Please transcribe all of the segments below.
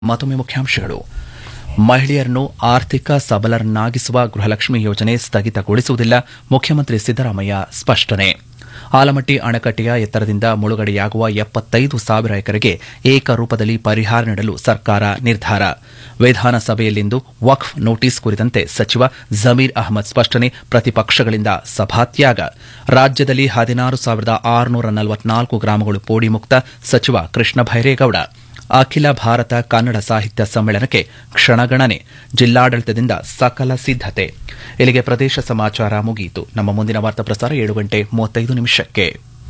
ಮತ್ತೊಮ್ಮೆ ಮುಖ್ಯಾಂಶಗಳು ಮಹಿಳೆಯರನ್ನು ಆರ್ಥಿಕ ಸಬಲರನ್ನಾಗಿಸುವ ಗೃಹಲಕ್ಷ್ಮಿ ಯೋಜನೆ ಸ್ಥಗಿತಗೊಳಿಸುವುದಿಲ್ಲ ಮುಖ್ಯಮಂತ್ರಿ ಸಿದ್ದರಾಮಯ್ಯ ಸ್ಪಷ್ಟನೆ ಆಲಮಟ್ಟಿ ಅಣೆಕಟ್ಟೆಯ ಎತ್ತರದಿಂದ ಮುಳುಗಡೆಯಾಗುವ ಎಪ್ಪತ್ತೈದು ಸಾವಿರ ಎಕರೆಗೆ ಏಕರೂಪದಲ್ಲಿ ಪರಿಹಾರ ನೀಡಲು ಸರ್ಕಾರ ನಿರ್ಧಾರ ವಿಧಾನಸಭೆಯಲ್ಲಿಂದು ವಕ್ಫ್ ನೋಟಿಸ್ ಕುರಿತಂತೆ ಸಚಿವ ಜಮೀರ್ ಅಹಮದ್ ಸ್ಪಷ್ಟನೆ ಪ್ರತಿಪಕ್ಷಗಳಿಂದ ಸಭಾತ್ಯಾಗ ರಾಜ್ಯದಲ್ಲಿ ಹದಿನಾರು ಸಾವಿರದ ಆರುನೂರ ನಲವತ್ನಾಲ್ಕು ಗ್ರಾಮಗಳು ಪೋಡಿ ಮುಕ್ತ ಸಚಿವ ಕೃಷ್ಣ ಭೈರೇಗೌಡ ಅಖಿಲ ಭಾರತ ಕನ್ನಡ ಸಾಹಿತ್ಯ ಸಮ್ಮೇಳನಕ್ಕೆ ಕ್ಷಣಗಣನೆ ಜಿಲ್ಲಾಡಳಿತದಿಂದ ಸಕಲ ಸಿದ್ದತೆ ಇಲ್ಲಿಗೆ ಪ್ರದೇಶ ಸಮಾಚಾರ ಮುಗಿಯಿತು ನಮ್ಮ ಮುಂದಿನ ವಾರ್ತಾ ಪ್ರಸಾರ ಏಳು ಗಂಟೆ ಮೂವತ್ತೈದು ನಿಮಿಷಕ್ಕೆ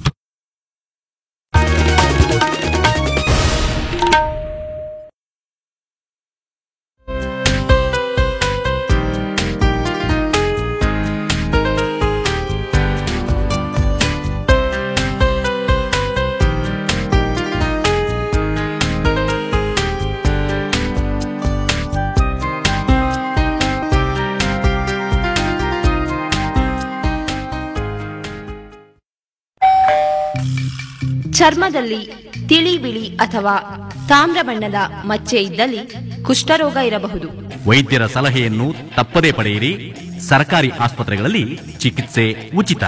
ಚರ್ಮದಲ್ಲಿ ತಿಳಿ ಬಿಳಿ ಅಥವಾ ತಾಮ್ರ ಬಣ್ಣದ ಮಚ್ಚೆ ಇದ್ದಲ್ಲಿ ಕುಷ್ಠರೋಗ ಇರಬಹುದು ವೈದ್ಯರ ಸಲಹೆಯನ್ನು ತಪ್ಪದೇ ಪಡೆಯಿರಿ ಸರ್ಕಾರಿ ಆಸ್ಪತ್ರೆಗಳಲ್ಲಿ ಚಿಕಿತ್ಸೆ ಉಚಿತ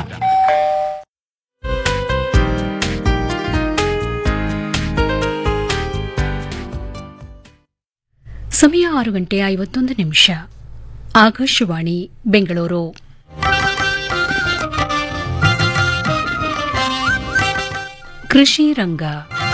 ಸಮಯ ಆರು ಗಂಟೆ ಐವತ್ತೊಂದು ನಿಮಿಷ ಆಕಾಶವಾಣಿ ಬೆಂಗಳೂರು ಕೃಷಿ ರಂಗ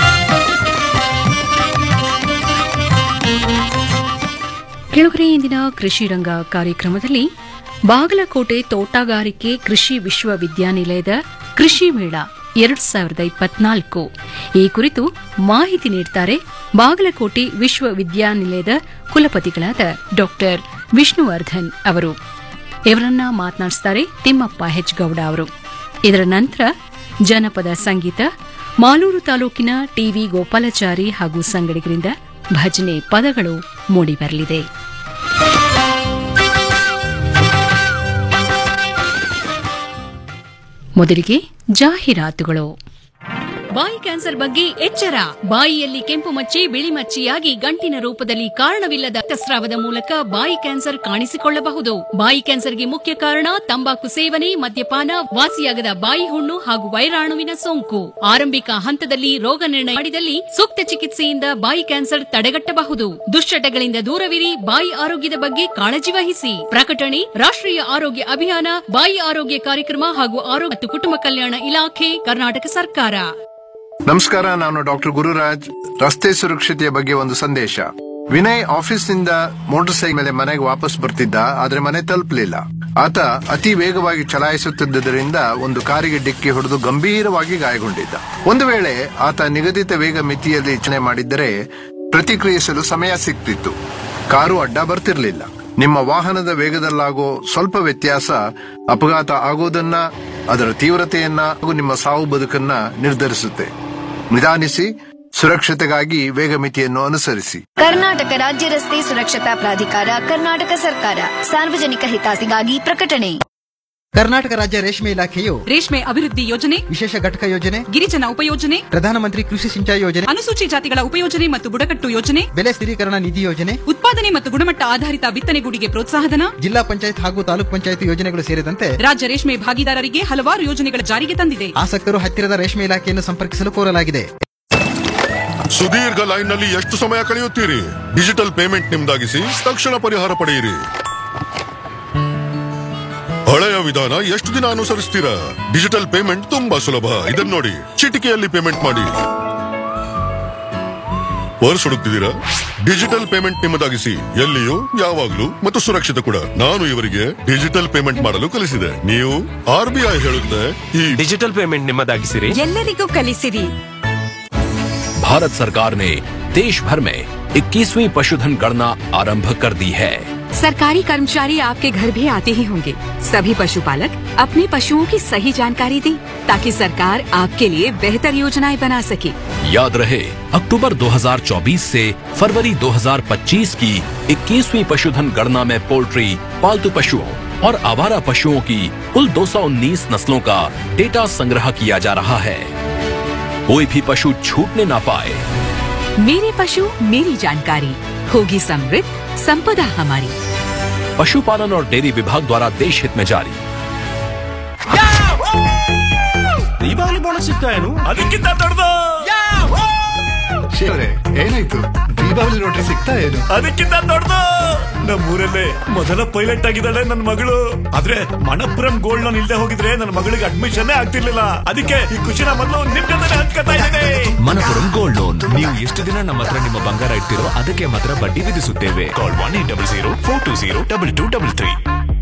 ಕೆಳಗರೆ ಇಂದಿನ ಕೃಷಿ ರಂಗ ಕಾರ್ಯಕ್ರಮದಲ್ಲಿ ಬಾಗಲಕೋಟೆ ತೋಟಗಾರಿಕೆ ಕೃಷಿ ವಿಶ್ವವಿದ್ಯಾನಿಲಯದ ಕೃಷಿ ಮೇಳ ಎರಡ್ ಸಾವಿರದ ಇಪ್ಪತ್ನಾಲ್ಕು ಈ ಕುರಿತು ಮಾಹಿತಿ ನೀಡುತ್ತಾರೆ ಬಾಗಲಕೋಟೆ ವಿಶ್ವವಿದ್ಯಾನಿಲಯದ ಕುಲಪತಿಗಳಾದ ಡಾಕ್ಟರ್ ವಿಷ್ಣುವರ್ಧನ್ ಅವರು ಇವರನ್ನ ಮಾತನಾಡಿಸ್ತಾರೆ ತಿಮ್ಮಪ್ಪ ಹೆಚ್ ಗೌಡ ಅವರು ಇದರ ನಂತರ ಜನಪದ ಸಂಗೀತ ಮಾಲೂರು ತಾಲೂಕಿನ ಟಿವಿ ಗೋಪಾಲಾಚಾರಿ ಹಾಗೂ ಸಂಗಡಿಗರಿಂದ ಭಜನೆ ಪದಗಳು ಮೂಡಿಬರಲಿದೆ ಮೊದಲಿಗೆ ಜಾಹೀರಾತುಗಳು ಬಾಯಿ ಕ್ಯಾನ್ಸರ್ ಬಗ್ಗೆ ಎಚ್ಚರ ಬಾಯಿಯಲ್ಲಿ ಕೆಂಪು ಮಚ್ಚೆ ಬಿಳಿ ಮಚ್ಚೆಯಾಗಿ ಗಂಟಿನ ರೂಪದಲ್ಲಿ ಕಾರಣವಿಲ್ಲದ ರಕ್ತಸ್ರಾವದ ಮೂಲಕ ಬಾಯಿ ಕ್ಯಾನ್ಸರ್ ಕಾಣಿಸಿಕೊಳ್ಳಬಹುದು ಬಾಯಿ ಕ್ಯಾನ್ಸರ್ಗೆ ಮುಖ್ಯ ಕಾರಣ ತಂಬಾಕು ಸೇವನೆ ಮದ್ಯಪಾನ ವಾಸಿಯಾಗದ ಬಾಯಿ ಹುಣ್ಣು ಹಾಗೂ ವೈರಾಣುವಿನ ಸೋಂಕು ಆರಂಭಿಕ ಹಂತದಲ್ಲಿ ರೋಗ ನಿರ್ಣಯ ಮಾಡಿದಲ್ಲಿ ಸೂಕ್ತ ಚಿಕಿತ್ಸೆಯಿಂದ ಬಾಯಿ ಕ್ಯಾನ್ಸರ್ ತಡೆಗಟ್ಟಬಹುದು ದುಶ್ಚಟಗಳಿಂದ ದೂರವಿರಿ ಬಾಯಿ ಆರೋಗ್ಯದ ಬಗ್ಗೆ ಕಾಳಜಿ ವಹಿಸಿ ಪ್ರಕಟಣೆ ರಾಷ್ಟ್ರೀಯ ಆರೋಗ್ಯ ಅಭಿಯಾನ ಬಾಯಿ ಆರೋಗ್ಯ ಕಾರ್ಯಕ್ರಮ ಹಾಗೂ ಆರೋಗ್ಯ ಮತ್ತು ಕುಟುಂಬ ಕಲ್ಯಾಣ ಇಲಾಖೆ ಕರ್ನಾಟಕ ಸರ್ಕಾರ ನಮಸ್ಕಾರ ನಾನು ಡಾಕ್ಟರ್ ಗುರುರಾಜ್ ರಸ್ತೆ ಸುರಕ್ಷತೆಯ ಬಗ್ಗೆ ಒಂದು ಸಂದೇಶ ವಿನಯ್ ಆಫೀಸ್ನಿಂದ ಮೋಟಾರ್ ಸೈಕಲ್ ಮೇಲೆ ಮನೆಗೆ ವಾಪಸ್ ಬರ್ತಿದ್ದ ಆದ್ರೆ ಮನೆ ತಲುಪಲಿಲ್ಲ ಆತ ಅತಿ ವೇಗವಾಗಿ ಚಲಾಯಿಸುತ್ತಿದ್ದರಿಂದ ಒಂದು ಕಾರಿಗೆ ಡಿಕ್ಕಿ ಹೊಡೆದು ಗಂಭೀರವಾಗಿ ಗಾಯಗೊಂಡಿದ್ದ ಒಂದು ವೇಳೆ ಆತ ನಿಗದಿತ ವೇಗ ಮಿತಿಯಲ್ಲಿ ರಚನೆ ಮಾಡಿದ್ದರೆ ಪ್ರತಿಕ್ರಿಯಿಸಲು ಸಮಯ ಸಿಗ್ತಿತ್ತು ಕಾರು ಅಡ್ಡ ಬರ್ತಿರ್ಲಿಲ್ಲ ನಿಮ್ಮ ವಾಹನದ ವೇಗದಲ್ಲಾಗೋ ಸ್ವಲ್ಪ ವ್ಯತ್ಯಾಸ ಅಪಘಾತ ಆಗೋದನ್ನ ಅದರ ತೀವ್ರತೆಯನ್ನ ಹಾಗೂ ನಿಮ್ಮ ಸಾವು ಬದುಕನ್ನ ನಿರ್ಧರಿಸುತ್ತೆ ನಿಧಾನಿಸಿ ಸುರಕ್ಷತೆಗಾಗಿ ವೇಗ ಮಿತಿಯನ್ನು ಅನುಸರಿಸಿ ಕರ್ನಾಟಕ ರಾಜ್ಯ ರಸ್ತೆ ಸುರಕ್ಷತಾ ಪ್ರಾಧಿಕಾರ ಕರ್ನಾಟಕ ಸರ್ಕಾರ ಸಾರ್ವಜನಿಕ ಹಿತಾಸಕ್ತಿಗಾಗಿ ಪ್ರಕಟಣೆ ಕರ್ನಾಟಕ ರಾಜ್ಯ ರೇಷ್ಮೆ ಇಲಾಖೆಯು ರೇಷ್ಮೆ ಅಭಿವೃದ್ಧಿ ಯೋಜನೆ ವಿಶೇಷ ಘಟಕ ಯೋಜನೆ ಗಿರಿಜನ ಉಪಯೋಜನೆ ಪ್ರಧಾನಮಂತ್ರಿ ಕೃಷಿ ಸಿಂಚಾಯಿ ಯೋಜನೆ ಅನುಸೂಚಿ ಜಾತಿಗಳ ಉಪಯೋಜನೆ ಮತ್ತು ಬುಡಕಟ್ಟು ಯೋಜನೆ ಬೆಲೆ ಸ್ಥಿರೀಕರಣ ನಿಧಿ ಯೋಜನೆ ಉತ್ಪಾದನೆ ಮತ್ತು ಗುಣಮಟ್ಟ ಆಧಾರಿತ ಬಿತ್ತನೆಗೂಡಿಗೆ ಪ್ರೋತ್ಸಾಹಧನ ಜಿಲ್ಲಾ ಪಂಚಾಯತ್ ಹಾಗೂ ತಾಲೂಕ್ ಪಂಚಾಯತ್ ಯೋಜನೆಗಳು ಸೇರಿದಂತೆ ರಾಜ್ಯ ರೇಷ್ಮೆ ಭಾಗಿದಾರರಿಗೆ ಹಲವಾರು ಯೋಜನೆಗಳ ಜಾರಿಗೆ ತಂದಿದೆ ಆಸಕ್ತರು ಹತ್ತಿರದ ರೇಷ್ಮೆ ಇಲಾಖೆಯನ್ನು ಸಂಪರ್ಕಿಸಲು ಕೋರಲಾಗಿದೆ ಸುದೀರ್ಘ ಲೈನ್ ನಲ್ಲಿ ಎಷ್ಟು ಸಮಯ ಕಳೆಯುತ್ತೀರಿ ಡಿಜಿಟಲ್ ಪೇಮೆಂಟ್ ನಿಮ್ದಾಗಿಸಿ ತಕ್ಷಣ ಪರಿಹಾರ ಪಡೆಯಿರಿ ಹಳೆಯ ವಿಧಾನ ಎಷ್ಟು ದಿನ ಅನುಸರಿಸ್ತೀರಾ ಡಿಜಿಟಲ್ ಪೇಮೆಂಟ್ ತುಂಬಾ ಸುಲಭ ಇದನ್ನ ನೋಡಿ ಚಿಟಿಕೆಯಲ್ಲಿ ಪೇಮೆಂಟ್ ಮಾಡಿ ಪರ್ಸ್ ಹುಡುಕ್ತಿದ್ದೀರಾ ಡಿಜಿಟಲ್ ಪೇಮೆಂಟ್ ನಿಮ್ಮದಾಗಿಸಿ ಎಲ್ಲಿಯೂ ಯಾವಾಗ್ಲೂ ಮತ್ತು ಸುರಕ್ಷಿತ ಕೂಡ ನಾನು ಇವರಿಗೆ ಡಿಜಿಟಲ್ ಪೇಮೆಂಟ್ ಮಾಡಲು ಕಲಿಸಿದೆ ನೀವು ಆರ್ ಬಿ ಐ ಹೇಳುತ್ತೆ ಈ डिजिटल पेमेंट निम्मदागिसिरी ಎಲ್ಲರಿಗೂ ಕಲಿಸಿರಿ भारत सरकार ने देश भर में 21वीं पशुधन गणना आरंभ कर दी है सरकारी कर्मचारी आपके घर भी आते ही होंगे सभी पशुपालक अपने पशुओं की सही जानकारी दें ताकि सरकार आपके लिए बेहतर योजनाएं बना सके याद रहे अक्टूबर 2024 से फरवरी 2025 की 21वीं पशुधन गणना में पोल्ट्री पालतू पशुओं और आवारा पशुओं की कुल 219 नस्लों का डेटा संग्रह किया जा रहा है कोई भी पशु छूटने ना पाए मेरे पशु मेरी जानकारी होगी समृद्ध संपदा हमारी पशुपालन और डेयरी विभाग द्वारा देश हित में जारी ದೀಪಾವಳಿ ಬೋನಸ್ ಸಿಗ್ತಾ ಏನು ಅದಕ್ಕಿಂತ ದೊಡ್ಡದು ಶಿವರೇ ಏನಾಯ್ತು ದೀಪಾವಳಿ ನೋಟ್ರಿ ಸಿಗ್ತಾ ಏನು ಅದಕ್ಕಿಂತ ದೊಡ್ಡದು ನಮ್ಮೂರಲ್ಲೇ ಮೊದಲ ಪೈಲಟ್ ಆಗಿದ್ದಾಳೆ ನನ್ನ ಮಗಳು ಆದ್ರೆ ಮಣಪುರಂ ಗೋಲ್ಡ್ ಲೋನ್ ಇಲ್ದೆ ಹೋಗಿದ್ರೆ ನನ್ನ ಮಗಳಿಗೆ ಅಡ್ಮಿಷನ್ ಆಗ್ತಿರ್ಲಿಲ್ಲ ಅದಕ್ಕೆ ಈ ಖುಷಿನ ಮೊದಲು ನಿಮ್ ಜೊತೆ ಹಂಚ್ಕೊತಾ ಇದ್ದೇನೆ ಮನಪುರಂ ಗೋಲ್ಡ್ ಲೋನ್ ನೀವು ಎಷ್ಟು ದಿನ ನಮ್ಮ ಹತ್ರ ನಿಮ್ಮ ಬಂಗಾರ ಇಡ್ತಿರೋ ಅದಕ್ಕೆ ಮಾತ್ರ ಬಡ್ಡಿ ವಿಧಿಸುತ್ತೇವೆ call one eight double zero four two zero double two double three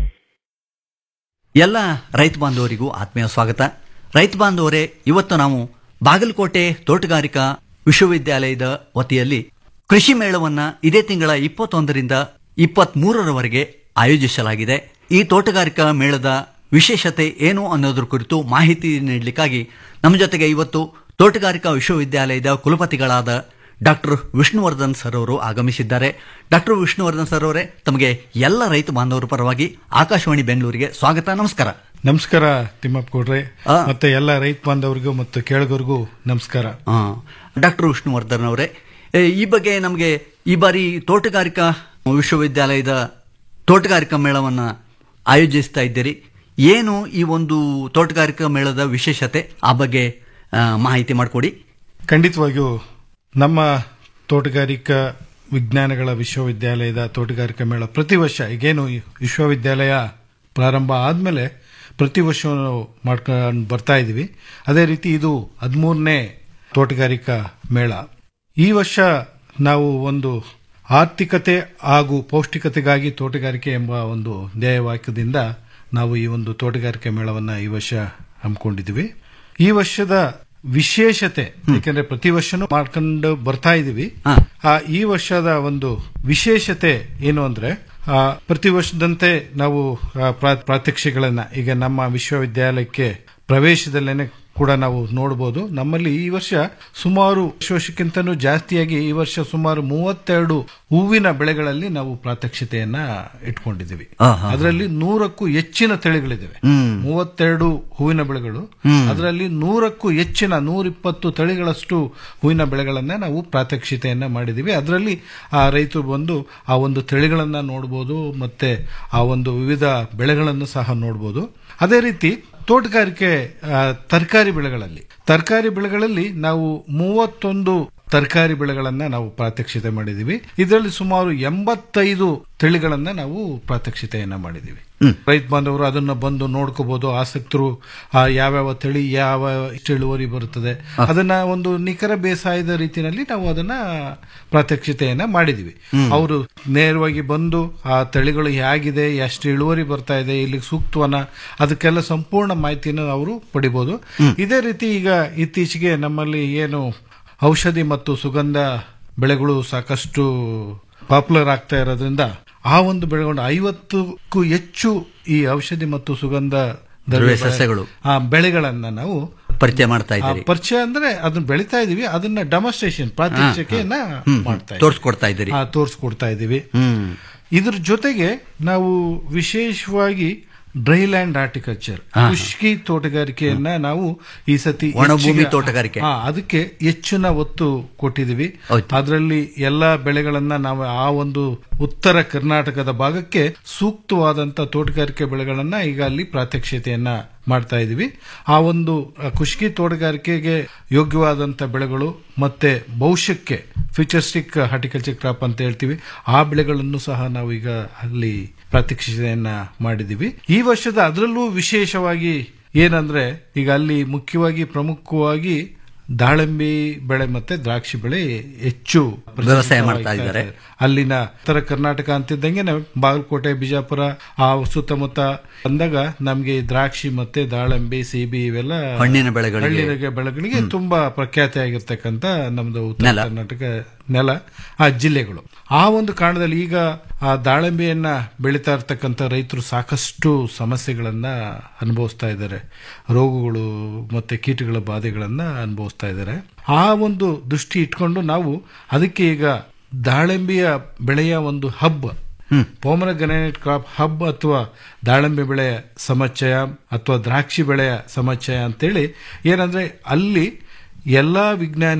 ಎಲ್ಲ ರೈತ ಬಾಂಧವರಿಗೂ ಆತ್ಮೀಯ ಸ್ವಾಗತ ರೈತ ಬಾಂಧವರೇ ಇವತ್ತು ನಾವು ಬಾಗಲಕೋಟೆ ತೋಟಗಾರಿಕಾ ವಿಶ್ವವಿದ್ಯಾಲಯದ ವತಿಯಲ್ಲಿ ಕೃಷಿ ಮೇಳವನ್ನ ಇದೇ ತಿಂಗಳ ಇಪ್ಪತ್ತೊಂದರಿಂದ ಇಪ್ಪತ್ತ್ ಮೂರರವರೆಗೆ ಆಯೋಜಿಸಲಾಗಿದೆ ಈ ತೋಟಗಾರಿಕಾ ಮೇಳದ ವಿಶೇಷತೆ ಏನು ಅನ್ನೋದ್ರ ಕುರಿತು ಮಾಹಿತಿ ನೀಡಲಿಕ್ಕಾಗಿ ನಮ್ಮ ಜೊತೆಗೆ ಇವತ್ತು ತೋಟಗಾರಿಕಾ ವಿಶ್ವವಿದ್ಯಾಲಯದ ಕುಲಪತಿಗಳಾದ ಡಾಕ್ಟರ್ ವಿಷ್ಣುವರ್ಧನ್ ಸರ್ ಅವರು ಆಗಮಿಸಿದ್ದಾರೆ ಡಾಕ್ಟರ್ ವಿಷ್ಣುವರ್ಧನ್ ಸರ್ ಅವರೇ ತಮಗೆ ಎಲ್ಲ ರೈತ ಬಾಂಧವರ ಪರವಾಗಿ ಆಕಾಶವಾಣಿ ಬೆಂಗಳೂರಿಗೆ ಸ್ವಾಗತ ನಮಸ್ಕಾರ ನಮಸ್ಕಾರ ತಿಮ್ಮಪ್ಪ ಕೊಡ್ರೆ ಮತ್ತೆ ಎಲ್ಲ ರೈತ ಬಾಂಧವರಿಗೂ ಮತ್ತು ಕೇಳಗರಿಗೂ ನಮಸ್ಕಾರ ಡಾಕ್ಟರ್ ವಿಷ್ಣುವರ್ಧನ್ ಅವರೇ ಏ, ಈ ಬಗ್ಗೆ ನಮಗೆ ಈ ಬಾರಿ ತೋಟಗಾರಿಕಾ ವಿಶ್ವವಿದ್ಯಾಲಯದ ತೋಟಗಾರಿಕಾ ಮೇಳವನ್ನ ಆಯೋಜಿಸ್ತಾ ಇದ್ದೀರಿ ಏನು ಈ ಒಂದು ತೋಟಗಾರಿಕಾ ಮೇಳದ ವಿಶೇಷತೆ ಆ ಬಗ್ಗೆ ಆ, ಮಾಹಿತಿ ಮಾಡಿಕೊಡಿ ಖಂಡಿತವಾಗಿಯೂ ನಮ್ಮ ತೋಟಗಾರಿಕಾ ವಿಜ್ಞಾನಗಳ ವಿಶ್ವವಿದ್ಯಾಲಯದ ತೋಟಗಾರಿಕಾ ಮೇಳ ಪ್ರತಿ ವರ್ಷ ಈಗೇನು ಈ ವಿಶ್ವವಿದ್ಯಾಲಯ ಪ್ರಾರಂಭ ಆದಮೇಲೆ ಪ್ರತಿ ವರ್ಷ ಮಾಡ್ಕೊಂಡು ಬರ್ತಾ ಇದ್ದೀವಿ ಅದೇ ರೀತಿ ಇದು ಹದಿಮೂರನೇ ತೋಟಗಾರಿಕಾ ಮೇಳ ಈ ವರ್ಷ ನಾವು ಒಂದು ಆರ್ಥಿಕತೆ ಹಾಗೂ ಪೌಷ್ಟಿಕತೆಗಾಗಿ ತೋಟಗಾರಿಕೆ ಎಂಬ ಒಂದು ಧ್ಯೇಯವಾಕ್ಯದಿಂದ ನಾವು ಈ ಒಂದು ತೋಟಗಾರಿಕೆ ಮೇಳವನ್ನ ಈ ವರ್ಷ ಹಮ್ಮಿಕೊಂಡಿದ್ದೀವಿ ಈ ವರ್ಷದ ವಿಶೇಷತೆ ಯಾಕಂದ್ರೆ ಪ್ರತಿ ವರ್ಷನೂ ಮಾಡ್ಕೊಂಡು ಬರ್ತಾ ಇದೀವಿ ಆ ಈ ವರ್ಷದ ಒಂದು ವಿಶೇಷತೆ ಏನು ಅಂದ್ರೆ ಆ, ಪ್ರತಿ ವರ್ಷದಂತೆ ನಾವು ಆ, ಪ್ರಾ- ಪ್ರಾತ್ಯಕ್ಷಿಗಳನ್ನ ಈಗ ನಮ್ಮ ವಿಶ್ವವಿದ್ಯಾಲಯಕ್ಕೆ ಪ್ರವೇಶದಲ್ಲೇನೆ ಕೂಡ ನಾವು ನೋಡಬಹುದು ನಮ್ಮಲ್ಲಿ ಈ ವರ್ಷ ಸುಮಾರು ವರ್ಷಕ್ಕಿಂತನೂ ಜಾಸ್ತಿಯಾಗಿ ಈ ವರ್ಷ ಸುಮಾರು ಮೂವತ್ತೆರಡು ಹೂವಿನ ಬೆಳೆಗಳಲ್ಲಿ ನಾವು ಪ್ರಾತ್ಯಕ್ಷಿತೆಯನ್ನ ಇಟ್ಕೊಂಡಿದ್ದೀವಿ ಆಹಾ. ಅದರಲ್ಲಿ ನೂರಕ್ಕೂ ಹೆಚ್ಚಿನ ತಳಿಗಳಿವೆ ಹ್ಮ್. ಮೂವತ್ತೆರಡು ಹೂವಿನ ಬೆಳೆಗಳು ಹ್ಮ್. ಅದರಲ್ಲಿ ನೂರಕ್ಕೂ ಹೆಚ್ಚಿನ ನೂರಿಪ್ಪತ್ತು ತಳಿಗಳಷ್ಟು ಹೂವಿನ ಬೆಳೆಗಳನ್ನ ನಾವು ಪ್ರಾತ್ಯಕ್ಷಿತೆಯನ್ನ ಮಾಡಿದೀವಿ ಅದರಲ್ಲಿ ಆ ರೈತರು ಬಂದು ಆ ಒಂದು ತಳಿಗಳನ್ನ ನೋಡಬಹುದು ಮತ್ತೆ ಆ ಒಂದು ವಿವಿಧ ಬೆಳೆಗಳನ್ನು ಸಹ ನೋಡಬಹುದು ಅದೇ ರೀತಿ ತೋಟಗಾರಿಕೆ ತರಕಾರಿ ಬೆಳೆಗಳಲ್ಲಿ ತರಕಾರಿ ಬೆಳೆಗಳಲ್ಲಿ ನಾವು ಮೂವತ್ತೊಂದು ತರಕಾರಿ ಬೆಳೆಗಳನ್ನ ನಾವು ಪ್ರಾತ್ಯಕ್ಷಿತೆ ಮಾಡಿದೀವಿ ಇದರಲ್ಲಿ ಸುಮಾರು ಎಂಬತ್ತೈದು ತಳಿಗಳನ್ನ ನಾವು ಪ್ರಾತ್ಯಕ್ಷಿತೆಯನ್ನ ಮಾಡಿದೀವಿ ರೈತ ಬಾಂಧವರು ಅದನ್ನ ಬಂದು ನೋಡ್ಕೋಬಹುದು ಆಸಕ್ತರು ಆ ಯಾವ್ಯಾವ ತಳಿ ಯಾವ ಎಷ್ಟು ಇಳುವರಿ ಬರುತ್ತದೆ ಅದನ್ನ ಒಂದು ನಿಖರ ಬೇಸಾಯದ ರೀತಿಯಲ್ಲಿ ನಾವು ಅದನ್ನ ಪ್ರಾತ್ಯಕ್ಷಿತೆಯನ್ನ ಮಾಡಿದೀವಿ ಅವರು ನೇರವಾಗಿ ಬಂದು ಆ ತಳಿಗಳು ಹೇಗಿದೆ ಎಷ್ಟು ಇಳುವರಿ ಬರ್ತಾ ಇದೆ ಇಲ್ಲಿ ಸೂಕ್ತವನ ಅದಕ್ಕೆಲ್ಲ ಸಂಪೂರ್ಣ ಮಾಹಿತಿಯನ್ನು ಅವರು ಪಡಿಬಹುದು ಇದೇ ರೀತಿ ಈಗ ಇತ್ತೀಚೆಗೆ ನಮ್ಮಲ್ಲಿ ಏನು ಔಷಧಿ ಮತ್ತು ಸುಗಂಧ ಬೆಳೆಗಳು ಸಾಕಷ್ಟು ಪಾಪ್ಯುಲರ್ ಆಗ್ತಾ ಇರೋದ್ರಿಂದ ಆ ಒಂದು ಬೆಳೆಗೊಂಡು ಐವತ್ತಕ್ಕೂ ಹೆಚ್ಚು ಈ ಔಷಧಿ ಮತ್ತು ಸುಗಂಧ ದ್ರವ್ಯ ದ್ರವ್ಯ ಬೆಳೆ- ಸಸ್ಯಗಳು. ಆ ಬೆಳೆಗಳನ್ನ ನಾವು ಪರಿಚಯ ಮಾಡ್ತಾ ಆ ಇದ್ದೀರಿ ಪರಿಚಯ ಅಂದ್ರೆ ಅದನ್ನ ಬೆಳಿತಾ ಇದೀವಿ ಅದನ್ನ ಡೆಮಾನ್ಸ್ಟ್ರೇಷನ್ ಪ್ರಾತ್ಯಕ್ಷಿಕೆಯನ್ನ ಹಾ, ಹ್ಮ್, ಮಾಡ್ತಾ ಇದೀವಿ. ತೋರ್ಸ್ಕೊಡ್ತಾ ಇದ್ದೀರಿ. ಆ, ತೋರ್ಸ್ಕೊಡ್ತಾ ಇದೀವಿ ಹ್ಮ್ ಇದ್ರ ಜೊತೆಗೆ ನಾವು ವಿಶೇಷವಾಗಿ ಡ್ರೈ ಲ್ಯಾಂಡ್ ಆರ್ಟಿಕಲ್ಚರ್ ಹಾ, ಹಾ. ಖುಷ್ಕಿ ತೋಟಗಾರಿಕೆಯನ್ನ ನಾವು ಈ ಸತಿ ಒಣಭೂಮಿ ಹೆಚ್ಚಿಗೆ- ತೋಟಗಾರಿಕೆ. ಹಾ, ಅದಕ್ಕೆ ಹೆಚ್ಚಿನ ಒತ್ತು ಕೊಟ್ಟಿದ್ದೀವಿ ಅದರಲ್ಲಿ ಎಲ್ಲಾ ಬೆಳೆಗಳನ್ನ ನಾವು ಆ ಒಂದು ಉತ್ತರ ಕರ್ನಾಟಕದ ಭಾಗಕ್ಕೆ ಸೂಕ್ತವಾದಂತ ತೋಟಗಾರಿಕೆ ಬೆಳೆಗಳನ್ನ ಈಗ ಅಲ್ಲಿ ಪ್ರಾತ್ಯಕ್ಷಿತೆಯನ್ನ ಮಾಡ್ತಾ ಇದೀವಿ ಆ ಒಂದು ಆ, ಖುಷ್ಕಿ ತೋಟಗಾರಿಕೆಗೆ ಯೋಗ್ಯವಾದಂತ ಬೆಳೆಗಳು ಮತ್ತೆ ಭವಿಷ್ಯಕ್ಕೆ ಫ್ಯೂಚರಿಸ್ಟಿಕ್ ಹಾರ್ಟಿಕಲ್ಚರ್ ಕ್ರಾಪ್ ಅಂತ ಹೇಳ್ತೀವಿ ಆ ಬೆಳೆಗಳನ್ನು ಸಹ ನಾವು ಈಗ ಅಲ್ಲಿ ಪ್ರಾತ್ಯಕ್ಷಿತೆಯನ್ನ ಮಾಡಿದೀವಿ ಈ ವರ್ಷದ ಅದರಲ್ಲೂ ವಿಶೇಷವಾಗಿ ಏನಂದ್ರೆ ಈಗ ಅಲ್ಲಿ ಮುಖ್ಯವಾಗಿ ಪ್ರಮುಖವಾಗಿ ದಾಳಿಂಬೆ ಬೆಳೆ ಮತ್ತೆ ದ್ರಾಕ್ಷಿ ಬೆಳೆ ಹೆಚ್ಚು ವ್ಯವಸಾಯ ಮಾಡ್ತಾ ಇದ್ದಾರೆ. ಅಲ್ಲಿನ ಉತ್ತರ ಕರ್ನಾಟಕ ಅಂತಿದ್ದಂಗೆ ಬಾಗಲಕೋಟೆ ಬಿಜಾಪುರ ಆ ಸುತ್ತಮುತ್ತ ಬಂದಾಗ ನಮ್ಗೆ ಈ ದ್ರಾಕ್ಷಿ ಮತ್ತೆ ದಾಳಿಂಬೆ ಸೇಬಿ ಇವೆಲ್ಲ ಹಣ್ಣಿನ ಬೆಳೆಗಳಿಗೆ. ಹಣ್ಣಿನ ಬೆಳೆಗಳಿಗೆ ತುಂಬಾ ಪ್ರಖ್ಯಾತಿ ಆಗಿರ್ತಕ್ಕಂತ ನಮ್ದು ಉತ್ತರ ನೆಲ. ಕರ್ನಾಟಕ ನೆಲ ಆ ಜಿಲ್ಲೆಗಳು ಆ ಒಂದು ಕಾರಣದಲ್ಲಿ ಈಗ ಆ ದಾಳಿಂಬೆಯನ್ನ ಬೆಳೀತಾ ಇರ್ತಕ್ಕಂಥ ರೈತರು ಸಾಕಷ್ಟು ಸಮಸ್ಯೆಗಳನ್ನ ಅನುಭವಿಸ್ತಾ ಇದ್ದಾರೆ ರೋಗಗಳು ಮತ್ತೆ ಕೀಟಗಳ ಬಾಧೆಗಳನ್ನ ಅನುಭವಿಸ್ತಾ ಇದ್ದಾರೆ ಆ ಒಂದು ದೃಷ್ಟಿ ಇಟ್ಕೊಂಡು ನಾವು ಅದಕ್ಕೆ ಈಗ ದಾಳಿಂಬೆಯ ಬೆಳೆಯ ಒಂದು ಹಬ್ ಪೋಮರಗ್ರನೇಟ್ ಕ್ರಾಪ್ ಹಬ್ ಅಥವಾ ದಾಳಿಂಬೆ ಬೆಳೆಯ ಸಮಚಯ ಅಥವಾ ದ್ರಾಕ್ಷಿ ಬೆಳೆಯ ಸಮಚಯ ಅಂತೇಳಿ ಏನಂದ್ರೆ ಅಲ್ಲಿ ಎಲ್ಲಾ ವಿಜ್ಞಾನಿಗಳು